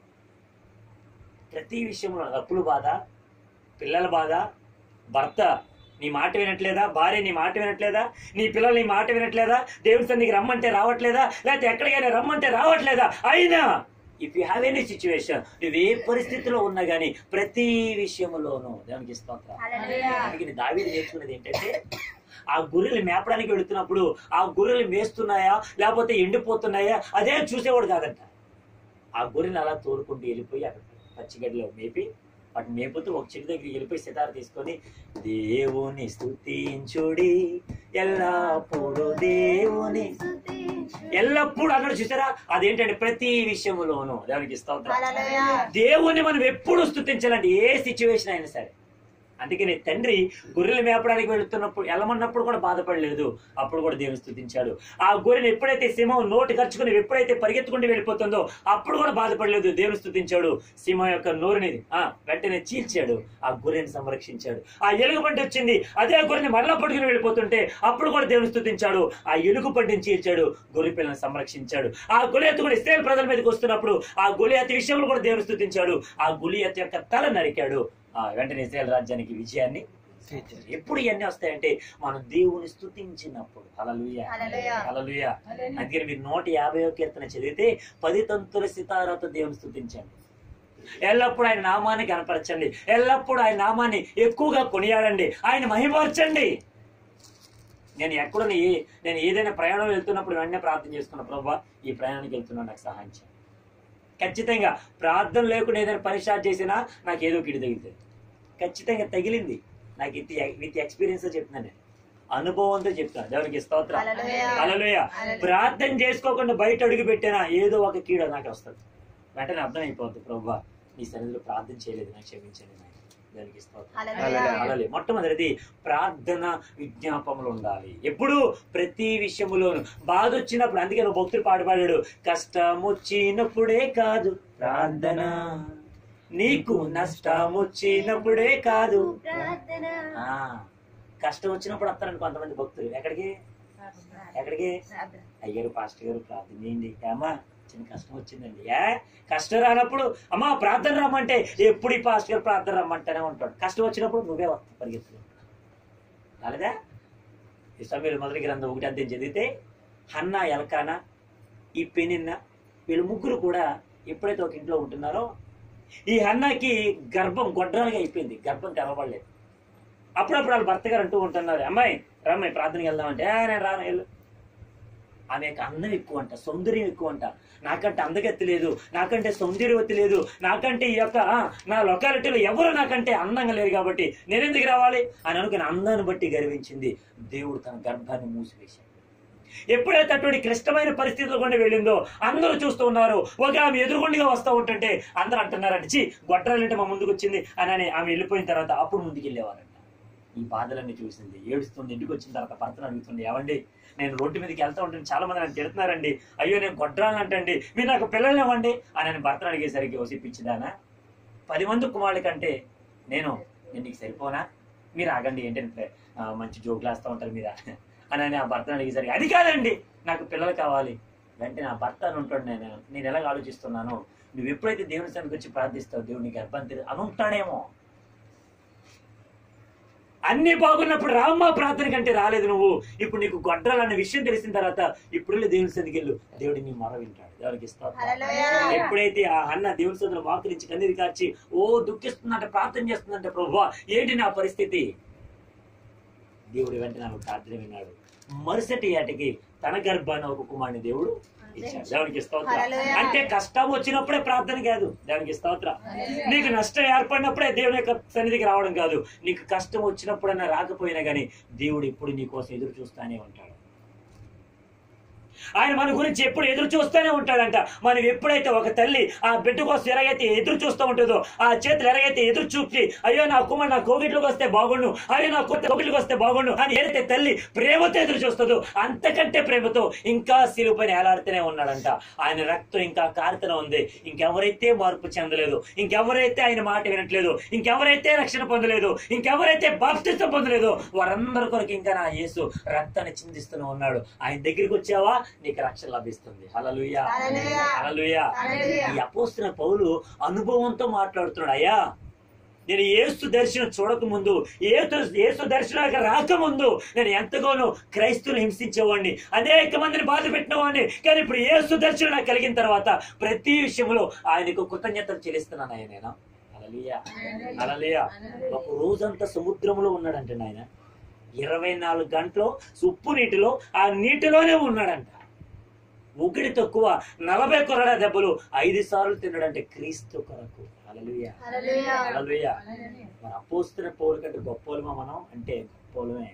ప్రతి విషయంలో అప్పులు బాధ పిల్లల బాధ భర్త నీ మాట వినట్లేదా భార్య నీ మాట వినట్లేదా నీ పిల్లలు నీ మాట వినట్లేదా దేవుడి సన్నిధికి రమ్మంటే రావట్లేదా లేకపోతే ఎక్కడికైనా రమ్మంటే రావట్లేదా అయినా if you have any situation నువ్వు ఏ పరిస్థితిలో ఉన్నా కానీ ప్రతి విషయంలోనూ దేవునికి స్తోత్రం హల్లెలూయా. అందుకని దావీదు నేర్చుకున్నది ఏంటంటే ఆ గొర్రెలు మేపడానికి వెళుతున్నప్పుడు ఆ గొర్రెలు మేస్తున్నాయా లేకపోతే ఎండిపోతున్నాయా అదే చూసేవాడు కాదంట ఆ గొర్రెని అలా తోలుకుంటూ వెళ్ళిపోయి అక్కడ పచ్చిగడ్డలో మేపి వాటిని మేపుతూ ఒక చెట్టు దగ్గరికి వెళ్ళిపోయి సితార తీసుకొని దేవుని స్తుతించుడి ఎల్లప్పుడు దేవుని ఎల్లప్పుడు అన్నాడు చూసారా అదేంటంటే ప్రతి విషయములోనూ దేవునికి స్తోత్రం హల్లెలూయా. దేవుణ్ణి మనం ఎప్పుడు స్థుతించాలంటే ఏ సిచ్యువేషన్ అయినా సరే అందుకని తండ్రి గొర్రెలు మేపడానికి వెళుతున్నప్పుడు వెళ్ళమన్నప్పుడు కూడా బాధపడలేదు అప్పుడు కూడా దేవుని స్థుతించాడు ఆ గొర్రెని ఎప్పుడైతే సింహం నోటి ఖర్చుకుని ఎప్పుడైతే పరిగెత్తుకుంటూ వెళ్ళిపోతుందో అప్పుడు కూడా బాధపడలేదు దేవుని స్థుతించాడు సింహం యొక్క నోరుని ఆ వెంటనే చీల్చాడు ఆ గొర్రెని సంరక్షించాడు ఆ ఎలుగు పంట వచ్చింది అదే గొర్రెని మరలా పట్టుకుని వెళ్ళిపోతుంటే అప్పుడు కూడా దేవుని స్థుతించాడు ఆ ఎలుగు పంటని చీల్చాడు గొర్రె పిల్లని సంరక్షించాడు ఆ గొలియత్ కూడా ఇస్రాయేల్ ప్రజల మీదకి వస్తున్నప్పుడు ఆ గొలియత్ విషయంలో కూడా దేవుని స్థుతించాడు ఆ గొలియత్ యొక్క తల నరికాడు ఆ వెంటనే ఇస్రాయేల్ రాజ్యానికి విజయాన్ని ఎప్పుడు ఇవన్నీ వస్తాయంటే మనం దేవుని స్థుతించినప్పుడు హల్లెలూయా హల్లెలూయా. హల్లెలూయా అందుకని మీరు నూట యాభై కీర్తన చదివితే పది తంతుల సితారాతో దేవుని స్థుతించండి ఎల్లప్పుడు ఆయన నామాన్ని కనపరచండి ఎల్లప్పుడు ఆయన నామాన్ని ఎక్కువగా కొనియాడండి ఆయన మహిమర్చండి నేను ఎక్కడ ఏ నేను ఏదైనా ప్రయాణం వెళ్తున్నప్పుడు వెంటనే ప్రార్థన చేసుకున్న ప్రభా ఈ ప్రయాణానికి వెళ్తున్నా నాకు సహాయం చేయి ఖచ్చితంగా ప్రార్థన లేకుండా ఏదైనా పని స్టార్ట్ చేసినా నాకు ఏదో కిడి తగులుతుంది ఖచ్చితంగా తగిలింది నాకు ఇది విత్ ఎక్స్పీరియన్స్ చెప్తున్నాను నేను అనుభవంతో చెప్తాను దేవునికి స్తోత్రం హల్లెలూయా. హల్లెలూయా. ప్రార్థన చేసుకోకుండా బయట అడుగు పెట్టినా ఏదో ఒక కీడ నాకు వస్తుంది వెంటనే అర్థమైపోద్ది ప్రభా నీ సన్నిధిలో ప్రార్థన చేయలేదు నాకు క్షమించండి నాయన. దేవునికి స్తోత్రం హల్లెలూయా. హల్లెలూయా. మొట్టమొదటిది ప్రార్థన విజ్ఞాపములు ఉండాలి ఎప్పుడు ప్రతి విషయములోను బాధ వచ్చినప్పుడు అందుకే నువ్వు భక్తులు పాట పాడాడు కష్టం వచ్చినప్పుడే కాదు ప్రార్థన నీకు నష్టం వచ్చినప్పుడే కాదు ప్రార్థన ఆ కష్టం వచ్చినప్పుడు వస్తారండి కొంతమంది భక్తులు ఎక్కడికి ఎక్కడికి ప్రార్థన అయ్యారు పాస్టర్ గారు ప్రార్థన చేయండి ఏమా చిన్న కష్టం వచ్చిందండి ఏ కష్టం రానప్పుడు అమ్మా ప్రార్థన రమ్మంటే ఎప్పుడు ఈ పాస్టర్ గారు ప్రార్థన రమ్మంటేనే ఉంటాడు కష్టం వచ్చినప్పుడు నువ్వే వస్తావు పరిగెత్తు అలాదా ఈ సమయంలో మొదటి గ్రంథం ఒకటి అధ్యయనం చదివితే హన్న ఎలకాన ఈ పెనిన్న వీళ్ళు ముగ్గురు కూడా ఎప్పుడైతే ఒక ఇంట్లో ఉంటున్నారో ఈ హన్నాకి గర్భం గొడ్రాలుగా అయిపోయింది గర్భం తెరవబడలేదు అప్పుడప్పుడు వాళ్ళ భర్త గారు అంటూ ఉంటున్నారు అమ్మాయి రమ్మాయి ప్రార్థనకి వెళ్దామంటే "ఆ, నేను రాను వెళ్ళు ఆమె యొక్క అందం ఎక్కువ అంట సౌందర్యం ఎక్కువ అంట నాకంటే అందగత్తి లేదు నాకంటే సౌందర్యవతి లేదు నాకంటే ఈ యొక్క ఆ, నా లొకాలిటీలో ఎవరు నాకంటే అందంగా లేరు కాబట్టి నేను ఎందుకు రావాలి అని అనుకుని అందాన్ని బట్టి గర్వించింది దేవుడు తన గర్భాన్ని మూసివేశాడు ఎప్పుడైతే అటువంటి క్లిష్టమైన పరిస్థితులు గుండా వెళ్ళిందో అందరూ చూస్తూ ఉన్నారు ఒక ఆమె ఎదురుగుండిగా వస్తూ ఉంటుంటే అందరూ అంటున్నారంట చి గొడ్రాలంటే మా ముందుకు వచ్చింది అని అని ఆమె వెళ్ళిపోయిన తర్వాత అప్పుడు ముందుకు వెళ్ళేవారంట ఈ బాధలన్నీ చూసింది ఏడుస్తుంది ఇంటికి వచ్చిన తర్వాత భర్తను అడుగుతుంది ఏమండి నేను రోడ్డు మీదకి వెళ్తా ఉంటే చాలా మంది నన్ను తిడుతున్నారండి అయ్యో నేను గొడ్రాలను అంటండి మీరు నాకు పిల్లలు ఇవ్వండి అని నేను భర్తను అడిగేసరికి వసిపించిదానా పది మంది కుమారుల కంటే నేను నేను నీకు సరిపోనా మీరు ఆగండి ఏంటంటే ఆ, మంచి జోకులు వేస్తూ ఉంటారు మీరా అని అని ఆ భర్తను అడిగేసరికి అది కాదండి నాకు పిల్లలు కావాలి వెంటనే ఆ భర్త అని ఉంటాడు నేను నేను ఎలాగ ఆలోచిస్తున్నాను నువ్వు ఎప్పుడైతే దేవుని సన్నిధికి వచ్చి ప్రార్థిస్తావు దేవుని గర్భం తెరి అని ఉంటాడేమో అన్ని బాగున్నప్పుడు రామ్మ ప్రార్థన కంటే రాలేదు నువ్వు ఇప్పుడు నీకు గొడ్డలు అన్న విషయం తెలిసిన తర్వాత ఇప్పుడు వెళ్ళి దేవుని సన్నిధికి వెళ్ళు దేవుడు నీ మొర వింటాడు దేవునికి ఇస్తావు హల్లెలూయా. ఎప్పుడైతే ఆ అన్న దేవుని సన్నిధిలో వాకులించి కన్నీరు కార్చి ఓ దుఃఖిస్తుందంటే ప్రార్థన చేస్తుందంటే ప్రభు ఏంటి నా పరిస్థితి దేవుడు వెంటనే ఆమె ప్రార్థన విన్నాడు మరుసటి ఏటకి తన గర్భాన్ని ఒక కుమారుని దేవుడు ఇచ్చాడు దేవునికి స్తోత్రం హల్లెలూయా. అంటే కష్టం వచ్చినప్పుడే ప్రార్థన కాదు దేవునికి స్తోత్రం నీకు నష్టం ఏర్పడినప్పుడే దేవుని యొక్క సన్నిధికి రావడం కాదు నీకు కష్టం వచ్చినప్పుడైనా రాకపోయినా కానీ దేవుడు ఎప్పుడు నీ కోసం ఎదురు చూస్తానే ఉంటాడు ఆయన మన గురించి ఎప్పుడు ఎదురు చూస్తూనే ఉంటాడంట మనం ఎప్పుడైతే ఒక తల్లి ఆ బిడ్డ కోసం ఎలాగైతే ఎదురు చూస్తూ ఉంటుందో ఆ చేతులు ఎలాగైతే ఎదురు చూపి అయ్యో నా కుమార్ నా కోగిట్లోకి వస్తే బాగుండు అయ్యో నా కొత్త కోగిట్లోకి వస్తే బాగుండు అని ఏదైతే తల్లి ప్రేమతో ఎదురు చూస్తుందో అంతకంటే ప్రేమతో ఇంకా సిలుపైన ఏలాడుతూనే ఉన్నాడంట ఆయన రక్తం ఇంకా కారుతూనే ఉంది ఇంకెవరైతే మార్పు చెందలేదు ఇంకెవరైతే ఆయన మాట వినట్లేదు ఇంకెవరైతే రక్షణ పొందలేదు ఇంకెవరైతే బాప్తిస్తం పొందలేదు వారందరి కొరకు ఇంకా నా యేసు రక్తాన్ని చిందిస్తూనే ఉన్నాడు ఆయన దగ్గరికి వచ్చావా నీకు రక్షణ లభిస్తుంది హల్లెలూయా హల్లెలూయా. హల్లెలూయా హల్లెలూయా. ఈ అపోస్తున్న పౌలు అనుభవంతో మాట్లాడుతున్నాడు అయ్యా నేను ఏసు దర్శనం చూడకముందు ఏసు ఏసు దర్శనానికి రాకముందు నేను ఎంతగానో క్రైస్తువులు హింసించేవాడిని అనేక మందిని బాధ పెట్టినవాడిని కానీ ఇప్పుడు ఏసు దర్శనం నాకు కలిగిన తర్వాత ప్రతి విషయంలో ఆయనకు కృతజ్ఞతలు చెల్లిస్తున్నాను ఆయన నేను అలలియా అలలియా ఒక రోజంతా సముద్రంలో ఉన్నాడంట ఆయన ఇరవై నాలుగు గంటలు ఉప్పు నీటిలో ఆ నీటిలోనే ఉన్నాడంట ఒకటి తక్కువ నలభై కొరడా దెబ్బలు ఐదు సార్లు తిన్నాడంటే క్రీస్తు కొరకు హల్లెలూయా హల్లెలూయా. హల్లెలూయా మన అపోస్తున్న పౌలు కంటే గొప్పోలమా మనం అంటే గొప్పోలమే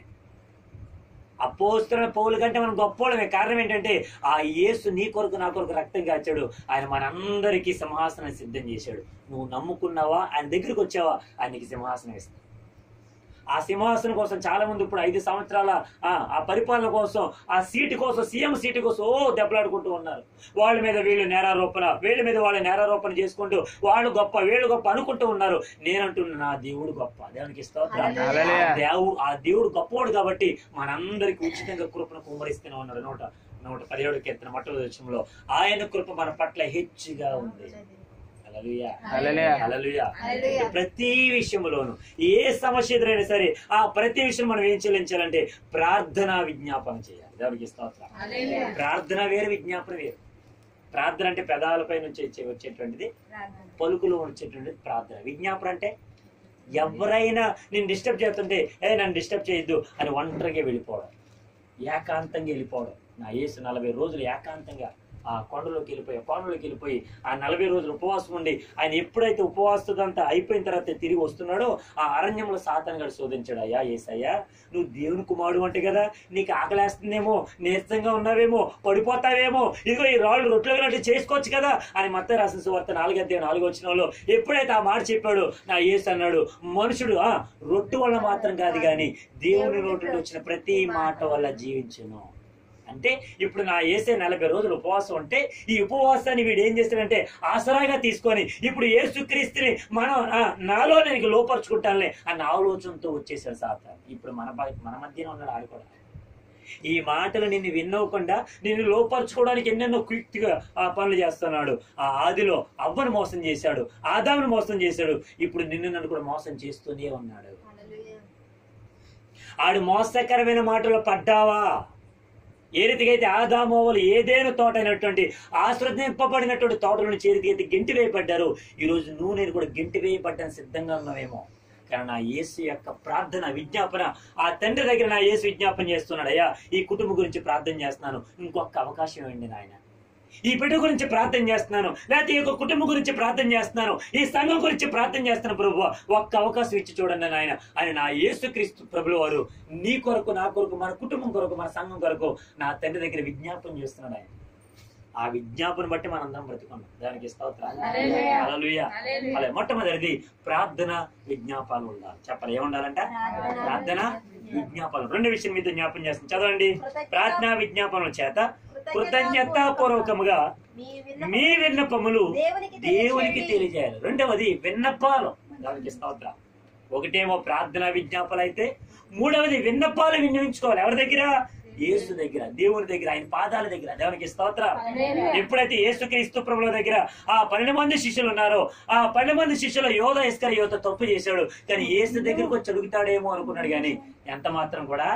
అపోస్తున్న పౌలు కంటే మనం గొప్పోళమే కారణం ఏంటంటే ఆ యేసు నీ కొరకు నా కొరకు రక్తం కాచాడు ఆయన మనందరికీ సింహాసనం సిద్ధం చేశాడు నువ్వు నమ్ముకున్నావా ఆయన దగ్గరికి వచ్చావా ఆయనకి సింహాసనం ఇస్తాడు ఆ సింహాసనం కోసం చాలా మంది ఇప్పుడు ఐదు సంవత్సరాల ఆ ఆ పరిపాలన కోసం ఆ సీటు కోసం సీఎం సీటు కోసం ఓ దెబ్బలాడుకుంటూ ఉన్నారు వాళ్ళ మీద వీళ్ళు నేరారోపణ వీళ్ళ మీద వాళ్ళు నేరారోపణ చేసుకుంటూ వాళ్ళు గొప్ప వీళ్ళు గొప్ప అనుకుంటూ ఉన్నారు నేనంటున్నా నా దేవుడు గొప్ప దేవునికి స్తోత్రం హల్లెలూయా. ఆ దేవు ఆ దేవుడు గొప్పవాడు కాబట్టి మనందరికి ఉచితంగా కృపను కుమ్మరిస్తూనే ఉన్నాడు నూట నూట పదిహేడు కీర్తన మొట్టమొదటి విషయంలో ఆయన కృప మన పట్ల హెచ్చుగా ఉంది హల్లెలూయా హల్లెలూయా. హల్లెలూయా హల్లెలూయా. ప్రతి విషయంలోను ఏ సమస్య ఎదురైనా సరే ఆ ప్రతి విషయం మనం ఏం చెల్లించాలంటే ప్రార్థన విజ్ఞాపన చేయాలి దేవునికి స్తోత్రం హల్లెలూయా. ప్రార్థన వేరు విజ్ఞాపన వేరు ప్రార్థన అంటే పెదాలపై నుంచి వచ్చే వచ్చేటువంటిది ప్రార్థన. పలుకులు వచ్చేటువంటిది ప్రార్థన విజ్ఞాపన అంటే ఎవరైనా నేను డిస్టర్బ్ చేస్తుంటే ఏ నన్ను డిస్టర్బ్ చేయొద్దు అని ఒంటరిగా వెళ్ళిపోవడం ఏకాంతంగా వెళ్ళిపోవడం నా యేసు నలభై రోజులు ఏకాంతంగా ఆ కొండలోకి వెళ్ళిపోయి ఆ కొండలోకి వెళ్ళిపోయి ఆ నలభై రోజులు ఉపవాసం ఉండి ఆయన ఎప్పుడైతే ఉపవాసదంతా అయిపోయిన తర్వాత తిరిగి వస్తున్నాడో ఆ అరణ్యంలో సాతాను గడు శోధించాడు అయ్యా ఏసయ్యా నువ్వు దేవుని కుమారుడు అంటే కదా నీకు ఆకలేస్తుందేమో నీరసంగా ఉన్నావేమో పడిపోతావేమో ఇదిగో ఈ రాళ్ళు రొట్టెలు లాంటి చేసుకోవచ్చు కదా అని మత్త రాసిన సువార్త నాలుగైతే నాలుగు వచ్చిన ఎప్పుడైతే ఆ మాట చెప్పాడు నా యేసు అన్నాడు మనుషుడు ఆ రొట్టు వల్ల మాత్రం కాదు కానీ దేవుని నోటి నుండి వచ్చిన ప్రతి మాట వల్ల జీవించును అంటే ఇప్పుడు నా ఏసే నలభై రోజులు ఉపవాసం ఉంటే ఈ ఉపవాసాన్ని వీడు ఏం చేస్తాడంటే ఆసరాగా తీసుకొని ఇప్పుడు ఏసుక్రీస్తుని మనం ఆ, నాలో నేను లోపరుచుకుంటానులే అన్న ఆలోచనతో వచ్చేసాడు సాతాను ఇప్పుడు మన బ- మన మధ్యన ఉన్నాడు ఆడు కూడా ఈ మాటలు నిన్ను విన్నవకుండా నిన్ను లోపరుచుకోవడానికి ఎన్నెన్నో క్విక్గా ఆ పనులు చేస్తున్నాడు ఆ ఆదిలో అవ్వను మోసం చేశాడు ఆదామును మోసం చేశాడు ఇప్పుడు నిన్ను నన్ను కూడా మోసం చేస్తూనే ఉన్నాడు హల్లెలూయా. ఆడు మోసకరమైన మాటలు పడ్డావా ఏ రీతిగా అయితే ఆదామోవలు ఏదేను తోట అయినటువంటి ఆశ్రదింపబడినటువంటి తోటలను చేతికి అయితే గెంటి వేయబడ్డారు ఈ రోజు నువ్వు నేను కూడా గెంటి వేయబడ్డానికి సిద్ధంగా ఉన్నావేమో కానీ నా యేసు యొక్క ప్రార్థన విజ్ఞాపన ఆ తండ్రి దగ్గర నా యేసు విజ్ఞాపన చేస్తున్నాడు అయ్యా ఈ కుటుంబం గురించి ప్రార్థన చేస్తున్నాను ఇంకొక అవకాశం ఇవ్వండి నాయన ఈ బిడ్డ గురించి ప్రార్థన చేస్తున్నాను లేకపోతే ఈ యొక్క కుటుంబం గురించి ప్రార్థన చేస్తున్నాను ఈ సంఘం గురించి ప్రార్థన చేస్తున్నాను ప్రభు ఒక్క అవకాశం ఇచ్చి చూడండి నాయన అని నా యేసుక్రీస్తు ప్రభుల వారు నీ కొరకు నా కొరకు మన కుటుంబం కొరకు మన సంఘం కొరకు నా తండ్రి దగ్గర విజ్ఞాపన చేస్తున్నాడు ఆయన ఆ విజ్ఞాపన బట్టి మనందరం బ్రతుకున్నాం దానికి స్తోత్రాలు హల్లెలూయా. హల్లెలూయా. అలా మొట్టమొదటిది ప్రార్థన విజ్ఞాపాలు ఉండాలి చెప్పాలి ఏముండాలంట ప్రార్థన విజ్ఞాపనలు రెండు విషయం మీద జ్ఞాపం చేస్తాం చదవండి ప్రార్థనా విజ్ఞాపనల చేత కృతజ్ఞత పూర్వకముగా మీ విన్నపం మీ విన్నపములు దేవునికి దేవునికి తెలియజేయండి. తెలియజేయాలి రెండవది విన్నపాలు దానికి స్తోత్ర ఒకటేమో ప్రార్థన విజ్ఞాపనలు అయితే మూడవది విన్నపాలు విన్నవించుకోవాలి ఎవరి దగ్గర యేసు దగ్గర దేవుని దగ్గర ఆయన పాదాల దగ్గర దేవునికి స్తోత్ర ఎప్పుడైతే యేసుక్రీస్తు ప్రభుల దగ్గర ఆ పన్నెండు మంది శిష్యులు ఉన్నారో ఆ పన్నెండు మంది శిష్యుల యోధ ఇస్కర యోధ తప్పు చేశాడు కానీ యేసు దగ్గరకు వచ్చి అడుగుతాడేమో అనుకున్నాడు కానీ ఎంత మాత్రం కూడా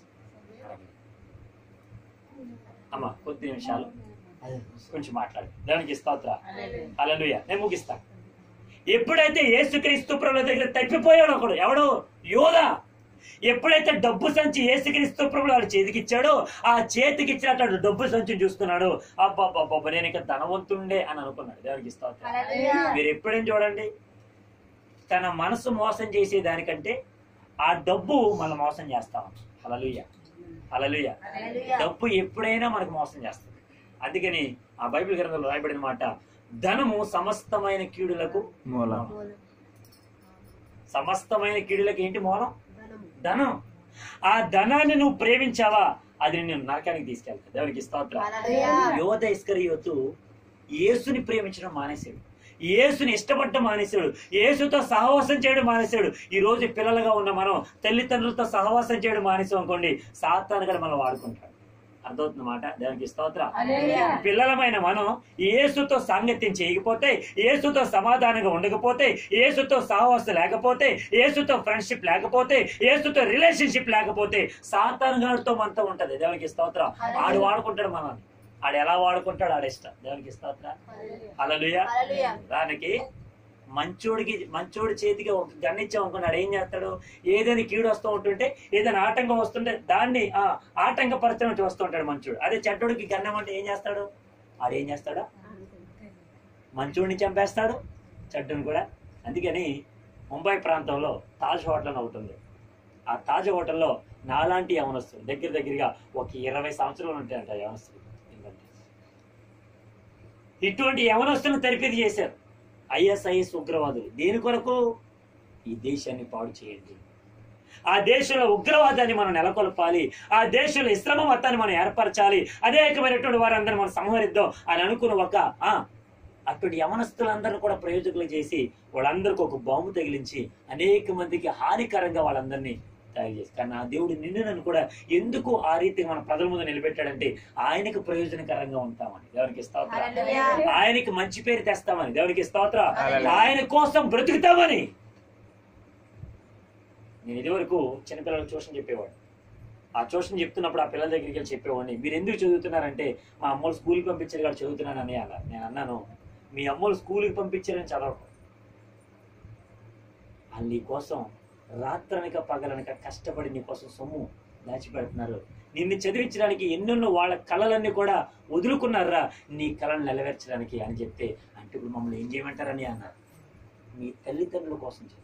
అమ్మ కొద్ది నిమిషాలు కొంచెం మాట్లాడు దానికి స్తోత్ర అలలుయ నేను ముగిస్తా ఎప్పుడైతే యేసుక్రీస్తు ప్రభుల దగ్గర తప్పిపోయాడు ఒకడు ఎవడు యోధ ఎప్పుడైతే డబ్బు సంచి యేసుక్రీస్తు ప్రభులు వాడు చేతికిచ్చాడో ఆ చేతికి ఇచ్చినట్టు డబ్బు సంచిని చూస్తున్నాడు అబ్బాబ్బాబ్బా నేను ఇక ధనవంతుండే అని అనుకున్నాడు దేవునికి స్తోత్రం హల్లెలూయా. మీరు ఎప్పుడైనా చూడండి తన మనసు మోసం చేసే దానికంటే ఆ డబ్బు మన మోసం చేస్తాం అలలుయ అలలుయ హల్లెలూయా. డబ్బు ఎప్పుడైనా మనకు మోసం చేస్తుంది అందుకని ఆ బైబిల్ గ్రంథంలో రాయబడిన మాట ధనము సమస్తమైన కీడులకు మూలం మూలం. సమస్తమైన కీడులకు ఏంటి మూలం ధనము. ధనం ఆ ధనాన్ని నువ్వు ప్రేమించావా అది నేను నరకానికి తీసుకెళ్తా దేవునికి స్తోత్రం హల్లెలూయా. యోధ ఇస్కరియోతు యేసుని ప్రేమించడం మానేశాడు యేసుని ఇష్టపడటం మానేశాడు యేసుతో సహవాసం చేయడం మానేశాడు ఈ రోజు పిల్లలుగా ఉన్న మనం తల్లిదండ్రులతో సహవాసం చేయడం మానేసాం అనుకోండి సాతాను కూడా మనం వాడుకుంటాడు అర్థమవుతుంది మాట దానికి స్తోత్రం హల్లెలూయా. పిల్లలమైన మనం యేసుతో సాంగత్యం చేయకపోతే యేసుతో సమాధానంగా ఉండకపోతే యేసుతో సహవాసం లేకపోతే యేసుతో ఫ్రెండ్షిప్ లేకపోతే యేసుతో రిలేషన్షిప్ లేకపోతే సాతాను గారితో మనతో ఉంటది దేవునికి స్తోత్రం ఆడు వాడుకుంటాడు మనల్ని ఆడు ఎలా వాడుకుంటాడు ఆడ ఇష్టం దేవునికి స్తోత్రం అలలుయా హల్లెలూయా. దానికి మంచోడికి మంచోడి చేతికి ఒక గన్ను ఇచ్చాం అనుకున్నాడు ఏం చేస్తాడు ఏదైనా కీడు వస్తూ ఉంటుంటే ఏదైనా ఆటంకం వస్తుంటే దాన్ని ఆ ఆటంకపరచడం చూస్తూ ఉంటాడు మంచోడు అదే చెడ్డోడికి గన్నం అంటే ఏం చేస్తాడు ఆడు ఏం చేస్తాడు మంచోడిని చంపేస్తాడు చెడ్డని కూడా అందుకని ముంబై ప్రాంతంలో తాజ్ హోటల్ అని ఒకటి ఉంది ఆ తాజ్ హోటల్లో నాలాంటి యవనస్తులు దగ్గర దగ్గరగా ఒక ఇరవై సంవత్సరాలు ఉంటాయంట యవనస్తులు ఏంటంటే ఇటువంటి యవనస్తులను తరిపేది చేశారు ఐఎస్ఐఎస్ ఉగ్రవాదులు దేని కొరకు ఈ దేశాన్ని పాడు చేయండి ఆ దేశంలో ఉగ్రవాదాన్ని మనం నెలకొల్పాలి ఆ దేశంలో ఇస్లామ మతాన్ని మనం ఏర్పరచాలి అనేకమైనటువంటి వారందరిని మనం సంహరిద్దాం అని అనుకున్న ఒక ఆ అటువంటి యవనస్తులందరిని కూడా ప్రయోజకులు చేసి వాళ్ళందరికీ ఒక బాంబు తగిలించి అనేక మందికి హానికరంగా వాళ్ళందరినీ తయారు చేసి కానీ ఆ దేవుడు నిన్ను నన్ను కూడా ఎందుకు ఆ రీతిగా మన ప్రజల ముందు నిలబెట్టాడంటే ఆయనకు ప్రయోజనకరంగా ఉంటామని దేవునికి స్తోత్రం హల్లెలూయా. ఆయనకి మంచి పేరు తెస్తామని దేవునికి స్తోత్రం హల్లెలూయా. ఆయన కోసం బ్రతుకుతామని నేను ఇదివరకు చిన్నపిల్లలకు ట్యూషన్ చెప్పేవాడు ఆ ట్యూషన్ చెప్తున్నప్పుడు ఆ పిల్లల దగ్గరికి వెళ్ళి చెప్పేవాడిని మీరు ఎందుకు చదువుతున్నారంటే మా అమ్మోళ్ళు స్కూల్కి పంపించారు కాబట్టి చదువుతున్నానని అలా నేను అన్నాను మీ అమ్మోళ్ళు స్కూల్కి పంపించారని చదవకు వాళ్ళు నీ కోసం రాత్రనక పగలనక కష్టపడి నీ కోసం సొమ్ము దాచిపెడుతున్నారు నిన్ను చదివించడానికి ఎన్నెన్నో వాళ్ళ కళలన్నీ కూడా వదులుకున్నారా నీ కళను నెరవేర్చడానికి అని చెప్తే అంటే ఇప్పుడు మమ్మల్ని ఏం చేయమంటారని అన్నారు మీ తల్లిదండ్రుల కోసం చెప్పు.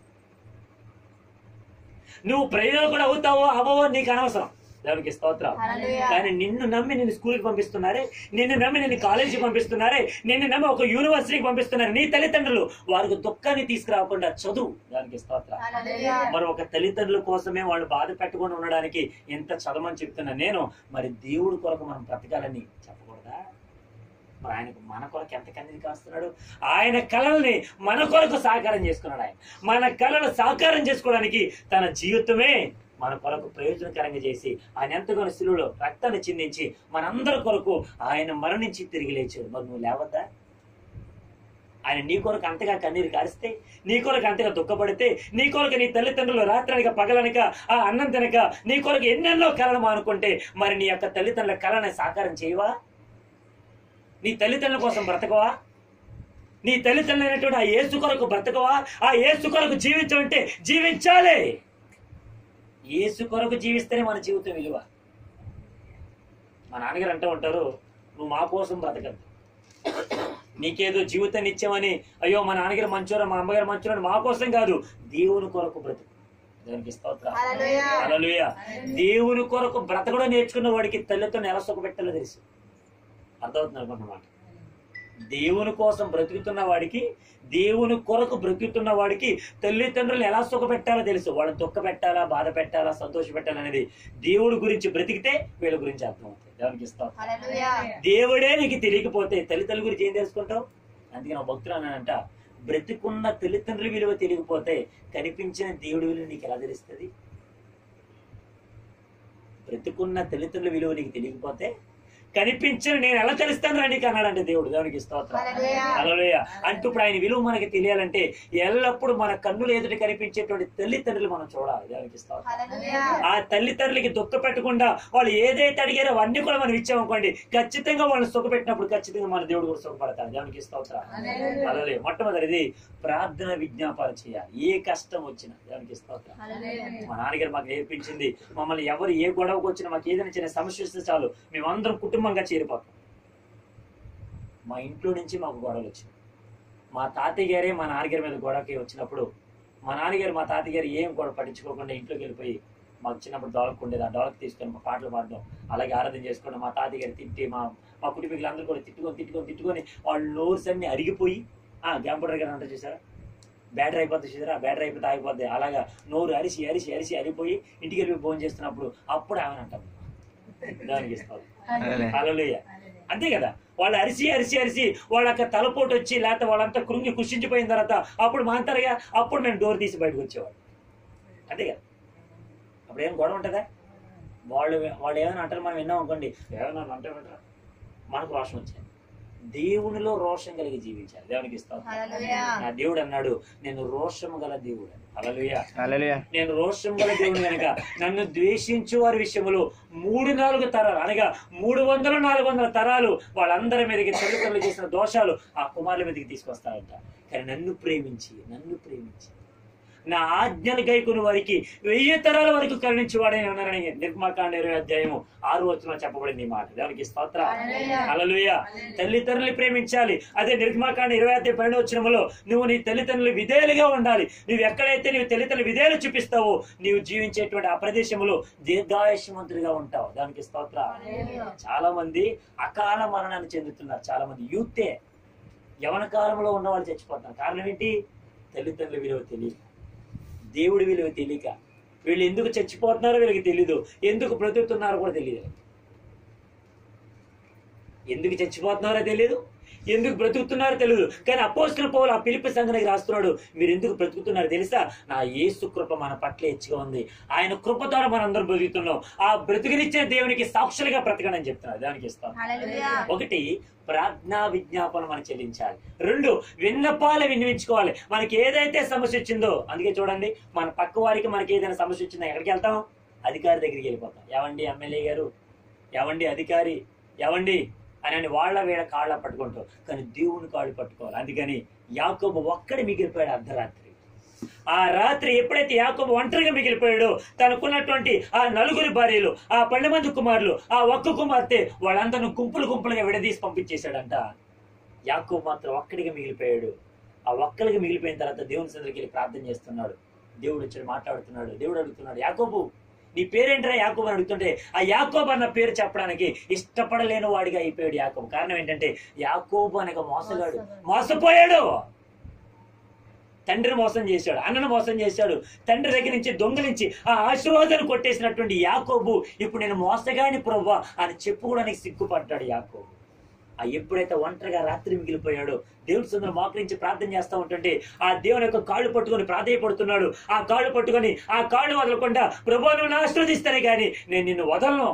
నువ్వు ప్రయోజనం కూడా అవుతావో అవ్వవో నీకు అనవసరం దేవునికి స్తోత్రం హల్లెలూయా. కానీ నిన్ను నమ్మి నిన్ను స్కూల్కి పంపిస్తున్నారే నిన్ను నమ్మి నిన్ను కాలేజీకి పంపిస్తున్నారే నిన్ను నమ్మి ఒక యూనివర్సిటీకి పంపిస్తున్నారు నీ తల్లిదండ్రులు వారికి దుఃఖాన్ని తీసుకురాకుండా చదువు దానికి స్తోత్రం హల్లెలూయా. మరి ఒక తల్లిదండ్రుల కోసమే వాళ్ళు బాధ పెట్టకుండా ఉండడానికి ఎంత చదవమని చెప్తున్నా నేను మరి దేవుడి కొరకు మనం బ్రతకాలని చెప్పకూడదా మరి ఆయనకు మన కొరకు ఎంత కన్నీరు కాస్తున్నాడు ఆయన కళల్ని మన కొరకు సాకారం చేసుకున్నాడు ఆయన మన కళలు సాకారం చేసుకోవడానికి తన జీవితమే మన కొరకు ప్రయోజనకరంగా చేసి ఆయన ఎంతగానో శిలువలో రక్తాన్ని చిందించి మనందరి కొరకు ఆయన మరణించి తిరిగి లేచాడు మరి నువ్వు లేవద్దా ఆయన నీ కొరకు అంతగా కన్నీరు కారిస్తే నీ కొరకు అంతగా దుఃఖపడితే నీ కొరకు నీ తల్లిదండ్రులు రాత్రనక పగలనక ఆ అన్నం తినక నీ కొరకు ఎన్నెన్నో కళలు అనుకుంటే మరి నీ యొక్క తల్లిదండ్రుల కళని సాకారం చేయవా నీ తల్లిదండ్రుల కోసం బ్రతకవా నీ తల్లిదండ్రులైనటువంటి ఆ యేసు కొరకు బ్రతకవా ఆ యేసు కొరకు జీవించమంటే జీవించాలి యేసు కొరకు జీవిస్తేనే మన జీవితం విలువ మా నాన్నగారు అంటూ ఉంటారు నువ్వు మా కోసం బ్రతకద్దు నీకేదో జీవితాన్ని ఇచ్చామని అయ్యో మా నాన్నగారు మంచోరా మా అమ్మగారు మంచోరా మా కోసం కాదు దేవుని కొరకు బ్రతుకు దానికి స్తోత్రం హల్లెలూయా. హల్లెలూయా. దేవుని కొరకు బ్రతకడం నేర్చుకున్న వాడికి తల్లితో ఎలా సుఖపెట్టాలో తెలుసు అర్థమవుతుంది అనుకున్నమాట దేవుని కోసం బ్రతుకుతున్న వాడికి దేవుని కొరకు బ్రతుకుతున్న వాడికి తల్లిదండ్రులు ఎలా సుఖపెట్టాలో తెలుసు వాళ్ళని దుఃఖ పెట్టాలా బాధ పెట్టాలా సంతోష పెట్టాలా అనేది దేవుడి గురించి బ్రతికితే వీళ్ళ గురించి అర్థమవుతుంది దేవునికి ఇస్తాం హల్లెలూయా. దేవుడే నీకు తెలియకపోతే తల్లిదండ్రుల గురించి ఏం తెలుసుకుంటావు అందుకే నా భక్తులు అన్నానంట బ్రతికున్న తల్లిదండ్రుల విలువ తెలియకపోతే కనిపించిన దేవుడి విలువ నీకు ఎలా తెలుస్తుంది బ్రతికున్న తల్లిదండ్రుల విలువ నీకు తెలియకపోతే కనిపించిన నేను ఎలా తెలుస్తాను రా నీకు అన్నాడంటే దేవుడు దేవునికి స్తోత్రం హల్లెలూయా. హల్లెలూయా అంటూ ఇప్పుడు ఆయన విలువ మనకి తెలియాలంటే ఎల్లప్పుడూ మన కన్నులు ఎదుట కనిపించేటువంటి తల్లిదండ్రులు మనం చూడాలి దేవునికి స్తోత్రం హల్లెలూయా. ఆ తల్లిదండ్రులకి దుఃఖ పెట్టకుండా వాళ్ళు ఏదైతే అడిగారో అవన్నీ కూడా మనం ఇచ్చామనుకోండి ఖచ్చితంగా వాళ్ళని సుఖపెట్టినప్పుడు ఖచ్చితంగా మన దేవుడు కూడా సుఖపడతాడు దేవునికి స్తోత్రం హల్లెలూయా. అలాగే మొట్టమొదటిది ప్రార్థన విజ్ఞాపాలు చేయాలి ఏ కష్టం వచ్చినా దేవునికి స్తోత్రం హల్లెలూయా. మా నాన్నగారు మాకు నేర్పించింది మమ్మల్ని ఎవరు ఏ గొడవకు వచ్చినా మాకు ఏదైనా చిన్న సమస్య వస్తే చాలు మేమందరం కుటుంబంగా చేరిపోతాం మా ఇంట్లో నుంచి మాకు గొడవలు వచ్చినాయి మా తాతయ్య గారే మా నాన్నగారి మీద గొడవకి వచ్చినప్పుడు మా నాన్నగారు మా తాతయ్య గారు ఏం గొడవ పట్టించుకోకుండా ఇంట్లోకి వెళ్ళిపోయి మాకు చిన్నప్పుడు డోలకు ఉండేది ఆ డోలకు తీసుకొని మా పాటలు పాడడం అలాగే ఆరాధన చేసుకోవడం మా తాతయ్య గారు తిట్టి మా మా కుటుంబీకులందరూ కూడా తిట్టుకొని తిట్టుకొని తిట్టుకొని వాళ్ళ నోర్స్ అన్ని అరిగిపోయి ఆ గ్యాంపడర్ గారు అంటే చూసారా బ్యాటరీ అయిపోతుంది చూసారా బ్యాటరీ అయిపోతే ఆగిపోద్ది అలాగా నోరు అరిసి అరిసి అరిసి అరిపోయి ఇంటికి వెళ్ళి భోజనం చేస్తున్నప్పుడు అప్పుడు ఆమె అంటాం దానికి ఇస్తాం హల్లెలూయా అంతే కదా వాళ్ళు అరిసి అరిసి అరిసి వాళ్ళ యొక్క తలపోటు వచ్చి లేకపోతే వాళ్ళంతా కృంగి కుషించిపోయిన తర్వాత అప్పుడు మాంటారుగా అప్పుడు మేము డోర్ తీసి బయటకు వచ్చేవాడు అంతే కదా అప్పుడు ఏం గొడవ ఉంటుందా వాళ్ళు వాళ్ళు ఏమైనా అంటారు మనం విన్నాం అనుకోండి ఏమైనా అంటే మనకు రోషం వచ్చాయి దేవునిలో రోషం కలిగి జీవించాలి దేవునికి ఇస్తాం హల్లెలూయా. నా దేవుడు అన్నాడు నేను రోషము గల దేవుడు హల్లెలూయా హల్లెలూయా నేను రోషం గల దేవుని గనక నన్ను ద్వేషించు వారి విషయంలో మూడు నాలుగు తరాలు అనగా మూడు వందల నాలుగు వందల తరాలు వాళ్ళందరి మీదకి తల్లిదండ్రులు చేసిన దోషాలు ఆ కుమారుల మీదకి తీసుకొస్తారంట కానీ నన్ను ప్రేమించి నన్ను ప్రేమించి నా ఆజ్ఞలు గైకుని వారికి వెయ్యి తరాల వరకు కరుణించి వాడని ఉన్నారని నిర్మాకాండ ఇరవై అధ్యాయము ఆరు వచ్చిన చెప్పబడింది ఈ మాట దానికి స్తోత్ర హల్లెలూయా. అలలుయ తల్లిదండ్రులు ప్రేమించాలి అదే నిర్మాకాండ ఇరవై అధ్యాయ పన్నెండు వచ్చినములో నువ్వు నీ తల్లిదండ్రులు విధేయులుగా ఉండాలి నువ్వు ఎక్కడైతే నీవు తల్లిదండ్రులు విధేయులు చూపిస్తావో నీవు జీవించేటువంటి ఆ ప్రదేశంలో దీర్ఘాయుష్మంతుడిగా ఉంటావు దానికి స్తోత్ర హల్లెలూయా. చాలా మంది అకాల మరణాన్ని చెందుతున్నారు చాలా మంది యూతే యవన కాలంలో ఉన్న వాళ్ళు చచ్చిపోతున్నారు కారణం ఏంటి తల్లిదండ్రుల విలువ తెలియక దేవుడి విలువ తెలియక వీళ్ళు ఎందుకు చచ్చిపోతున్నారో వీళ్ళకి తెలీదు ఎందుకు బ్రతుకుతున్నారో కూడా తెలియదు ఎందుకు చచ్చిపోతున్నారో తెలియదు ఎందుకు బ్రతుకుతున్నారో తెలియదు కానీ అపోస్తుల పౌలు ఆ పిలిపి సంఘానికి రాస్తున్నాడు మీరు ఎందుకు బ్రతుకుతున్నారో తెలుసా నా యేసు కృప మన పట్ల హెచ్చుగా ఉంది ఆయన కృప ద్వారా మనం అందరం బ్రతుకుతున్నాం ఆ బ్రతుకునిచ్చే దేవునికి సాక్షులుగా బ్రతకడం అని చెప్తున్నారు దానికి ఇస్తాం హల్లెలూయా. ఒకటి ప్రార్థనా విజ్ఞాపన మనం చెల్లించాలి రెండు విన్నపాలు వినిపించుకోవాలి మనకి ఏదైతే సమస్య వచ్చిందో అందుకే చూడండి మన పక్క వారికి మనకి ఏదైనా సమస్య వచ్చిందో ఎక్కడికి వెళ్తాం అధికారి దగ్గరికి వెళ్ళిపోతాం ఎవండి ఎమ్మెల్యే గారు ఎవండి అధికారి ఎవండి అని అని వాళ్ళ వీళ్ళ కాళ్ళ పట్టుకుంటాం కానీ దేవుని కాళ్ళు పట్టుకోవాలి అందుకని యాకోబు ఒక్కడి మిగిలిపోయాడు అర్ధరాత్రి ఆ రాత్రి ఎప్పుడైతే యాకోబు ఒంటరిగా మిగిలిపోయాడో తనకున్నటువంటి ఆ నలుగురి భార్యలు ఆ పన్నెండు మంది కుమారులు ఆ ఒక్క కుమార్తె వాళ్ళందరిని గుంపులు గుంపులుగా విడదీసి పంపించేశాడంట యాకోబు మాత్రం ఒక్కడిగా మిగిలిపోయాడు ఆ ఒక్కడిగా మిగిలిపోయిన తర్వాత దేవుని సన్నిధికి వెళ్ళి ప్రార్థన చేస్తున్నాడు దేవుడు వచ్చి మాట్లాడుతున్నాడు దేవుడు అడుగుతున్నాడు యాకోబు నీ పేరేంట్రా యాకోబు అని అడుగుతుంటే ఆ యాకోబు అన్న పేరు చెప్పడానికి ఇష్టపడలేని వాడిగా అయిపోయాడు యాకోబు కారణం ఏంటంటే యాకోబు అనగా మోసగాడు మోసపోయాడు తండ్రిని మోసం చేశాడు అన్నను మోసం చేశాడు తండ్రి దగ్గర నుంచి దొంగలించి ఆ ఆశీర్వాదాన్ని కొట్టేసినటువంటి యాకోబు ఇప్పుడు నేను మోసగాని ప్రవ్వా అని చెప్పుకోవడానికి సిగ్గుపడ్డాడు యాకోబు ఆ ఎప్పుడైతే ఒంటరిగా రాత్రి మిగిలిపోయాడో దేవుడి సుందరం మోకరించి ప్రార్థన చేస్తూ ఉంటుంటే ఆ దేవుని యొక్క కాళ్ళు పట్టుకొని ప్రాధేయపడుతున్నాడు ఆ కాళ్ళు పట్టుకొని ఆ కాళ్ళు వదలకుండా ప్రభు నువ్వు ఆశీర్వదిస్తానే కానీ నేను నిన్ను వదలను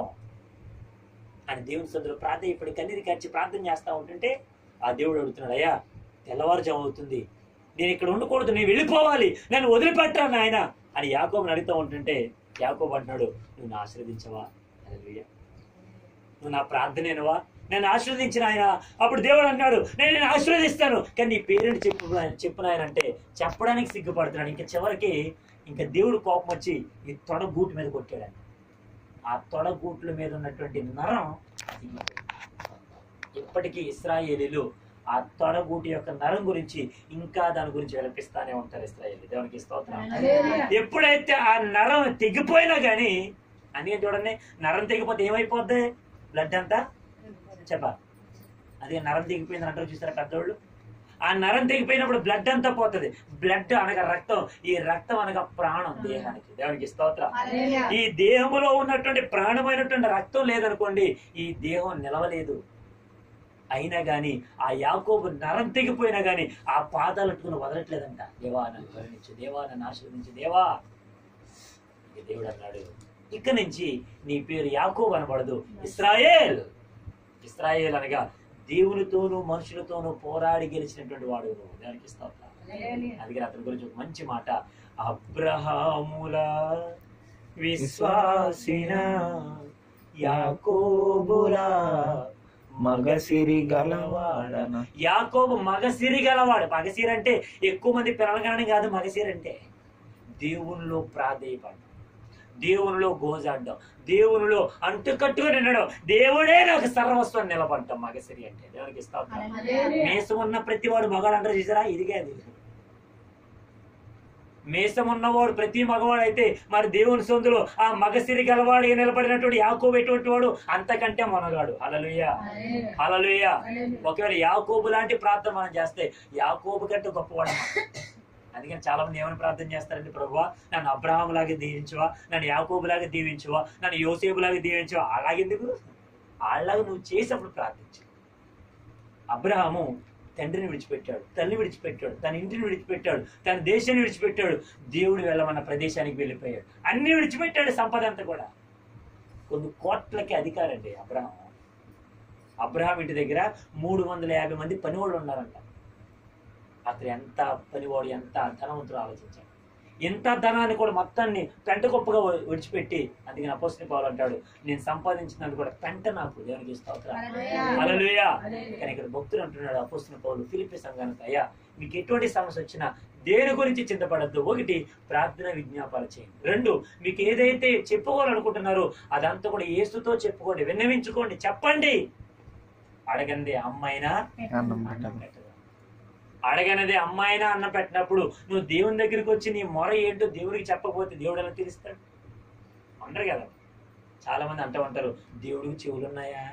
అని దేవుని సుందరం ప్రాధేయపడి కన్నీరు కచ్చి ప్రార్థన చేస్తూ ఉంటుంటే ఆ దేవుడు అడుగుతున్నాడు అయ్యా తెల్లవారుజాము అవుతుంది నేను ఇక్కడ ఉండకూడదు నేను వెళ్ళిపోవాలి నన్ను వదిలిపెట్టరా నాయన అని యాకోబుని అడుగుతూ ఉంటుంటే యాకోబు అంటున్నాడు నువ్వు నా ఆశీర్వదించవా హల్లెలూయా నువ్వు నా ప్రార్థనేనవా నన్ను ఆశీర్వదించిన ఆయన అప్పుడు దేవుడు అన్నాడు నేను నేను ఆశీర్వదిస్తాను కానీ నీ పేరెంట్ చెప్పు చెప్పు నాయన అంటే చెప్పడానికి సిగ్గుపడుతున్నాడు ఇంకా చివరికి ఇంకా దేవుడు కోపం వచ్చి ఈ తొడ గూటు మీద కొట్టాడు ఆ తొడ గూట్ల మీద ఉన్నటువంటి నరం తెగిపోయింది. ఇప్పటికీ ఇస్రాయేలీలు ఆ తొడగూటి యొక్క నరం గురించి ఇంకా దాని గురించి విలపిస్తానే ఉంటారు ఇస్రాయేల్ దేవునికి స్తోత్రం ఎప్పుడైతే ఆ నరం తెగిపోయినా గానీ అని చూడండి నరం తెగిపోతే ఏమైపోద్ది బ్లడ్ అంతా చెప్ప అదే నరం తెగిపోయింది అంటారు చూసారా పెద్దోళ్ళు ఆ నరం తెగిపోయినప్పుడు బ్లడ్ అంతా పోతుంది బ్లడ్ అనగా రక్తం ఈ రక్తం అనగా ప్రాణం దేహానికి దేవునికి స్తోత్రం ఈ దేహములో ఉన్నటువంటి ప్రాణమైనటువంటి రక్తం లేదనుకోండి ఈ దేహం నిలవలేదు అయినా గాని ఆ యాకోబు నరం తెగిపోయినా గాని ఆ పాదాలట్టుకుని వదలట్లేదంట దేవా నన్ను కరుణించు దేవా నన్ను ఆశీర్వదించు దేవా ఇక దేవుడు అన్నాడు ఇక నుంచి నీ పేరు యాకోబు అనబడదు ఇస్రాయేల్ ఇస్రాయేల్ అనగా దేవునితోనూ మనుషులతోనూ పోరాడి గెలిచినటువంటి వాడు నువ్వు. దానికి స్తోత్రం అందుకే అతని గురించి ఒక మంచి మాట అబ్రహాముల విశ్వాసిన యాకోబుల మగసిరి గలవాడన యాకోబు మగసిరి గలవాడు మగసిరి అంటే ఎక్కువ మంది పిల్లలు కానీ కాదు మగసిరి అంటే దేవునిలో ప్రాధేయపడ్డం దేవునిలో గోజాడడం దేవునిలో అంటుకట్టుకుని ఉండడం దేవుడే నాకు సర్వస్వం నిలబడ్డం మగసిరి అంటే దేవునికి ఇస్తాం మేసం ఉన్న ప్రతి వాడు మగాడు అంటారు చూసారా ఇది కాదు మేసం ఉన్నవాడు ప్రతి మగవాడు అయితే మరి దేవుని సొందులో ఆ మగసిరి గలవాడిగా నిలబడినటువంటి యాకోబు ఎటువంటి వాడు అంతకంటే మనగాడు హలలుయ హలలుయ ఒకవేళ యాకోబు లాంటి ప్రార్థన మనం చేస్తే యాకోబు కంటే గొప్పవాడు అన్నమాట. అందుకని చాలా మంది ఏమని ప్రార్థన చేస్తారంటే ప్రభువా నన్ను అబ్రహాం లాగా దీవించువా నన్ను యాకోబు లాగా దీవించువా నన్ను యోసేపు లాగా దీవించువా అలాగెందుకు వాళ్ళలాగా నువ్వు చేసినప్పుడు ప్రార్థించు అబ్రహాము తండ్రిని విడిచిపెట్టాడు తల్లి విడిచిపెట్టాడు తన ఇంటిని విడిచిపెట్టాడు తన దేశాన్ని విడిచిపెట్టాడు దేవుడు వెళ్ళమన్న ప్రదేశానికి వెళ్ళిపోయాడు అన్ని విడిచిపెట్టాడు సంపద అంతా కూడా కొన్ని కోట్లకి అధికారండి అబ్రహాం అబ్రహాం ఇంటి దగ్గర మూడు వందల యాభై మంది పనివాళ్ళు ఉన్నారంట అతను ఎంత పనివాడు ఎంత ధనవంతుడు ఆలోచించాడు ఎంత ధనాన్ని కూడా మొత్తాన్ని పెంట గొప్పగా విడిచిపెట్టి అందుకని అపోసిన పౌలు అంటాడు నేను సంపాదించినది కూడా పెంట నాకు దేవునికి స్తోత్రం హల్లెలూయా కానీ ఇక్కడ భక్తులు అంటున్నాడు అపోస్తున్న పౌలు ఫిలిపి సంఘానికి అయ్యా మీకు ఎటువంటి సమస్య వచ్చినా దేని గురించి చింతపడద్దు ఒకటి ప్రార్థన విజ్ఞాపాలు చేయండి రెండు మీకు ఏదైతే చెప్పుకోవాలనుకుంటున్నారో అదంతా కూడా ఏసుతో చెప్పుకోండి విన్నవించుకోండి చెప్పండి అడగండి అమ్మాయినా అన్నం అన్నం పెట్టదు పెట్టదు అడగనది అమ్మాయినా అన్నం పెట్టినప్పుడు నువ్వు దేవుని దగ్గరికి వచ్చి నీ మొర ఏంటో దేవుడికి చెప్పకపోతే దేవుడు ఎలా తెలుస్తాడు ఉండరు కదా చాలా మంది అంటూ ఉంటారు దేవుడికి చెవులు ఉన్నాయా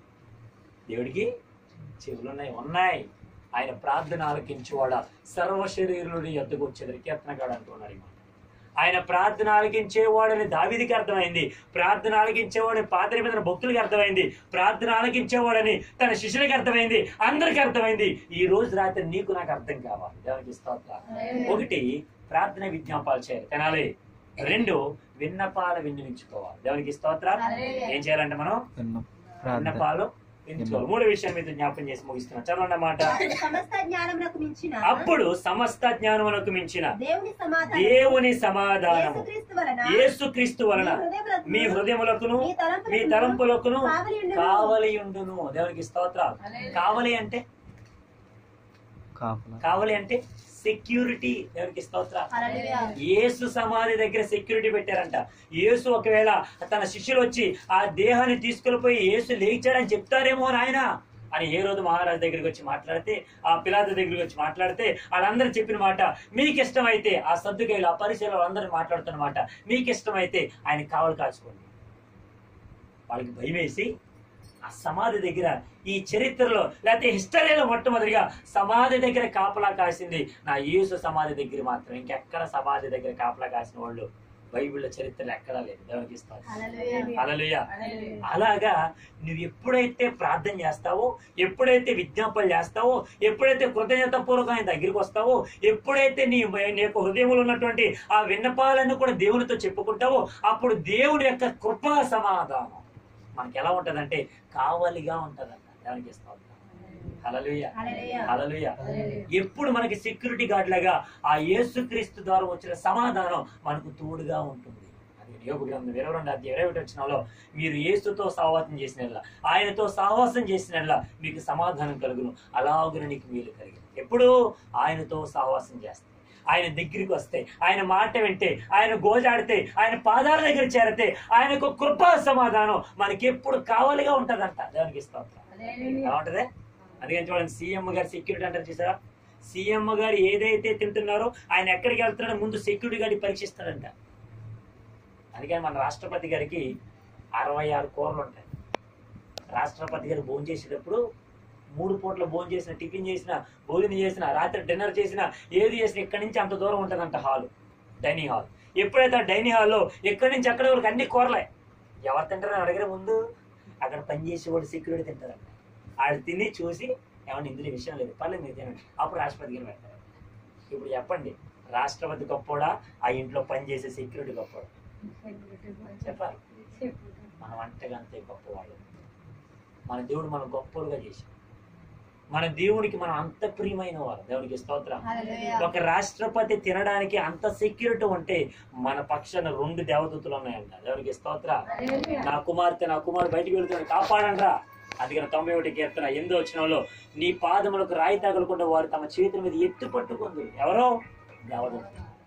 దేవుడికి చెవులు ఉన్నాయి ఉన్నాయి ఆయన ప్రార్థన ఆలకించేవాడ సర్వ శరీరుని ఎద్దుకు వచ్చేది కీర్తనగాడు అంటున్నాడు ఈ మాట. ఆయన ప్రార్థన ఆలకించేవాడని దావిదికి అర్థమైంది ప్రార్థన ఆలకించేవాడని పాత్ర మీద భక్తులకి అర్థమైంది ప్రార్థన ఆలకించేవాడని తన శిష్యులకి అర్థమైంది అందరికి అర్థమైంది ఈ రోజు రాత్రి నీకు నాకు అర్థం కావాలి దేవునికి స్తోత్రం ఒకటి ప్రార్థన విజ్ఞాపాలు చేయాలి తినాలి రెండు విన్నపాల విన్నవించుకోవాలి దేవునికి స్తోత్రం ఏం చేయాలంటే మనం విన్నాం ప్రార్థన విన్నపాలు వినిపించుకోవాలి మూడో విషయం మీద జ్ఞాపకం చేసి ముగిస్తున్నాం చదవండి అన్నమాట అతడు సమస్త జ్ఞానమునకు మించిన అప్పుడు సమస్త జ్ఞానమునకు మించిన దేవుని సమాధానం దేవుని సమాధానము యేసుక్రీస్తు వలన యేసుక్రీస్తు వలన మీ హృదయములకును మీ తలంపులకును కావలి ఉండును దేవునికి స్తోత్రాలు కావలి అంటే కాపలా కావాలి అంటే సెక్యూరిటీ ఎవరికి స్తోత్ర హల్లెలూయా. యేసు సమాధి దగ్గర సెక్యూరిటీ పెట్టారంట యేసు ఒకవేళ తన శిష్యులు వచ్చి ఆ దేహాన్ని తీసుకెళ్లిపోయి యేసు లేచాడని చెప్తారేమో నాయన అని ఏ రోజు మహారాజు దగ్గరికి వచ్చి మాట్లాడితే ఆ పిలాత దగ్గరికి వచ్చి మాట్లాడితే వాళ్ళందరూ చెప్పిన మాట మీకు ఇష్టమైతే ఆ సర్దుకైలు ఆ పరిచయాలు అందరూ మాట్లాడుతున్న మాట మీకు ఇష్టమైతే ఆయన కావలు కాచుకోండి వాళ్ళకి భయం వేసి ఆ సమాధి దగ్గర ఈ చరిత్రలో లేకపోతే హిస్టరీలో మొట్టమొదటిగా సమాధి దగ్గర కాపలా కాసింది నా యేసు సమాధి దగ్గర మాత్రం ఇంకెక్కడ సమాధి దగ్గర కాపలా కాసిన వాళ్ళు బైబిల్లో చరిత్రలో ఎక్కడా లేదు దేవునికి ఇస్తాను హల్లెలూయా. హల్లెలూయా హల్లెలూయా. అలాగా నువ్వు ఎప్పుడైతే ప్రార్థన చేస్తావో ఎప్పుడైతే విజ్ఞాపనలు చేస్తావో ఎప్పుడైతే కృతజ్ఞత పూర్వకమైన దగ్గరికి వస్తావో ఎప్పుడైతే నీ నీ యొక్క హృదయంలో ఉన్నటువంటి ఆ విన్నపాలను కూడా దేవునితో చెప్పుకుంటావో అప్పుడు దేవుని యొక్క కృపా సమాధానం మనకి ఎలా ఉంటదంటే కావలిగా ఉంటదంట దానికి ఇస్తాం హలలుయ హల్లెలూయా. హలలుయ హల్లెలూయా. ఎప్పుడు మనకి సెక్యూరిటీ గార్డ్ లాగా ఆ యేసుక్రీస్తు ద్వారా వచ్చిన సమాధానం మనకు తోడుగా ఉంటుంది అది యోగ గ్రంథం ఇరవై రెండు అధ్యాయం ఇరవై ఒకటి వచ్చినాలో మీరు యేసుతో సహవాసం చేసిన ఆయనతో సహవాసం చేసిన మీకు సమాధానం కలుగును అలాగున నీకు వీలు కలిగింది ఎప్పుడు ఆయనతో సహవాసం చేస్తే ఆయన దగ్గరికి వస్తే ఆయన మాట వింటే ఆయన గోజాడితే ఆయన పాదాల దగ్గర చేరితే ఆయనకు కృపా సమాధానం మనకి ఎప్పుడు కావాలిగా ఉంటదంట దేవునికి ఇస్తాం హల్లెలూయా. ఎలా ఉంటది అందుకని చూడండి సీఎం గారు సెక్యూరిటీ అంటారు చూసారా సీఎం గారు ఏదైతే తింటున్నారో ఆయన ఎక్కడికి వెళ్తున్నాడో ముందు సెక్యూరిటీ గారిని పరీక్షిస్తాడంట అందుకని మన రాష్ట్రపతి గారికి అరవై ఆరు కూరలు ఉంటాయి రాష్ట్రపతి గారు భోజనం చేసేటప్పుడు మూడు పూట్ల భోజనం చేసిన టిఫిన్ చేసిన భోజనం చేసిన రాత్రి డిన్నర్ చేసిన ఏది చేసినా ఇక్కడి నుంచి అంత దూరం ఉంటుందంట హాల్ డైనింగ్ హాల్ ఎప్పుడైతే ఆ డైనింగ్ హాల్లో ఎక్కడి నుంచి అక్కడి వరకు అన్ని కూరలే ఎవరు తింటారని అడిగిన ముందు అక్కడ పనిచేసే వాడు సెక్యూరిటీ తింటారంట ఆడు తిని చూసి ఏమన్నా ఇందులో విషయం లేదు పర్లేదు మీరు తినండి అప్పుడు రాష్ట్రపతి గారు పెడతారు ఇప్పుడు చెప్పండి రాష్ట్రపతి గొప్పోడా ఆ ఇంట్లో పనిచేసే సెక్యూరిటీ గొప్పోడా చెప్పాలి మన వంటగా అంతే గొప్పవాడు మన దేవుడు మనం గొప్పలుగా చేశాం మన దేవునికి మనం అంత ప్రియమైన వారు దేవునికి స్తోత్రం హల్లెలూయా. ఒక రాష్ట్రపతి తినడానికి అంత సెక్యూరిటీ ఉంటే మన పక్షాన రెండు దేవదూతలు ఉన్నాయంట దేవునికి స్తోత్ర హల్లెలూయా. నా కుమార్తె నా కుమారుడు బయటికి వెళ్తున్నాడు కాపాడండ్రా అందుకని తొంభై ఒకటి కీర్తన ఎందో వచ్చినంలో నీ పాదములకు రాయి తగలకుండా వారు తమ చేతుల మీద ఎత్తు పట్టుకుంది ఎవరో దేవదూత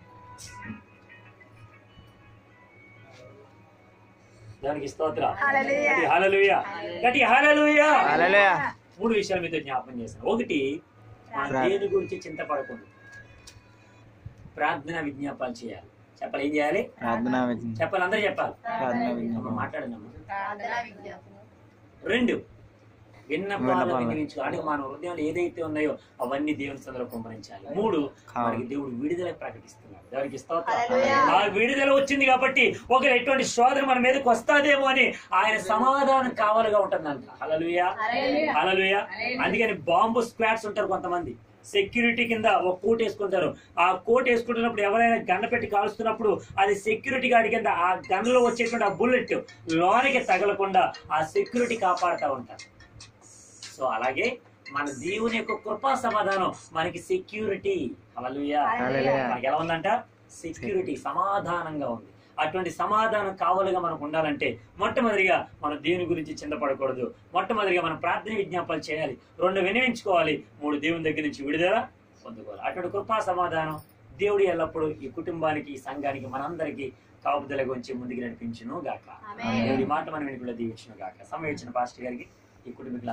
దానికి స్తోత్ర హల్లెలూయా. గట్టి హల్లెలూయా గట్టి హల్లెలూయా హల్లెలూయా మూడు విషయాలు మీతో జ్ఞాపకం చేశాను ఒకటి మన ప్రార్థన. దేని గురించి చింతపడకూడదు ప్రార్థన విజ్ఞాపాలు చేయాలి చెప్పాలి ఏం చేయాలి ప్రార్థనా విజ్ఞ చెప్పాలి అందరూ చెప్పాలి ప్రార్థనా అమ్మ విజ్ఞాపనం మాట్లాడండి అమ్మ ప్రార్థనా విజ్ఞాపనం. రెండు విన్నపాలు విన్నపాలు. వినిపించు అంటే మన హృదయంలో ఏదైతే ఉన్నాయో అవన్నీ దేవుని సందులో కుమ్మరించాలి మూడు కావాలి. మనకి దేవుడు విడుదల ప్రకటిస్తున్నాడు దేవునికి స్తోత్రం హల్లెలూయా. ఆ విడుదల వచ్చింది కాబట్టి ఒక ఎటువంటి శోధన మన మీదకి వస్తాదేమో అని ఆయన సమాధానం కావాలిగా ఉంటుందంట హలలుయా హల్లెలూయా. హలలుయా హల్లెలూయా. అందుకని బాంబు స్క్వాడ్స్ ఉంటారు కొంతమంది సెక్యూరిటీ కింద ఒక కోట్ వేసుకుంటారు ఆ కోట్ వేసుకుంటున్నప్పుడు ఎవరైనా గండ పెట్టి కాలుస్తున్నప్పుడు అది సెక్యూరిటీ గార్డ్ కింద ఆ గన్లో వచ్చేటువంటి ఆ బుల్లెట్ లోనికి తగలకుండా ఆ సెక్యూరిటీ కాపాడుతూ ఉంటారు సో అలాగే మన దేవుని యొక్క కృపా సమాధానం మనకి సెక్యూరిటీ హల్లెలూయా హల్లెలూయా. మనకి ఎలా ఉందంట సెక్యూరిటీ సమాధానంగా ఉంది అటువంటి సమాధానం కావాలిగా మనకు ఉండాలంటే మొట్టమొదటిగా మనం దేవుని గురించి చింతపడకూడదు మొట్టమొదటిగా మనం ప్రార్థన విజ్ఞాపాలు చేయాలి రెండు వినియోగించుకోవాలి మూడు దేవుని దగ్గర నుంచి విడుదల పొందుకోవాలి అటువంటి కృపా సమాధానం దేవుడు ఎల్లప్పుడూ ఈ కుటుంబానికి ఈ సంఘానికి మనందరికీ కాపుదల గురించి ముందుకు నడిపించును గాక ఆమేన్. దేవుడి మాట మనం వెనుకలో దీవించును గాక సమయం ఇచ్చిన పాస్టర్ గారికి ఈ కుటుంబీకుల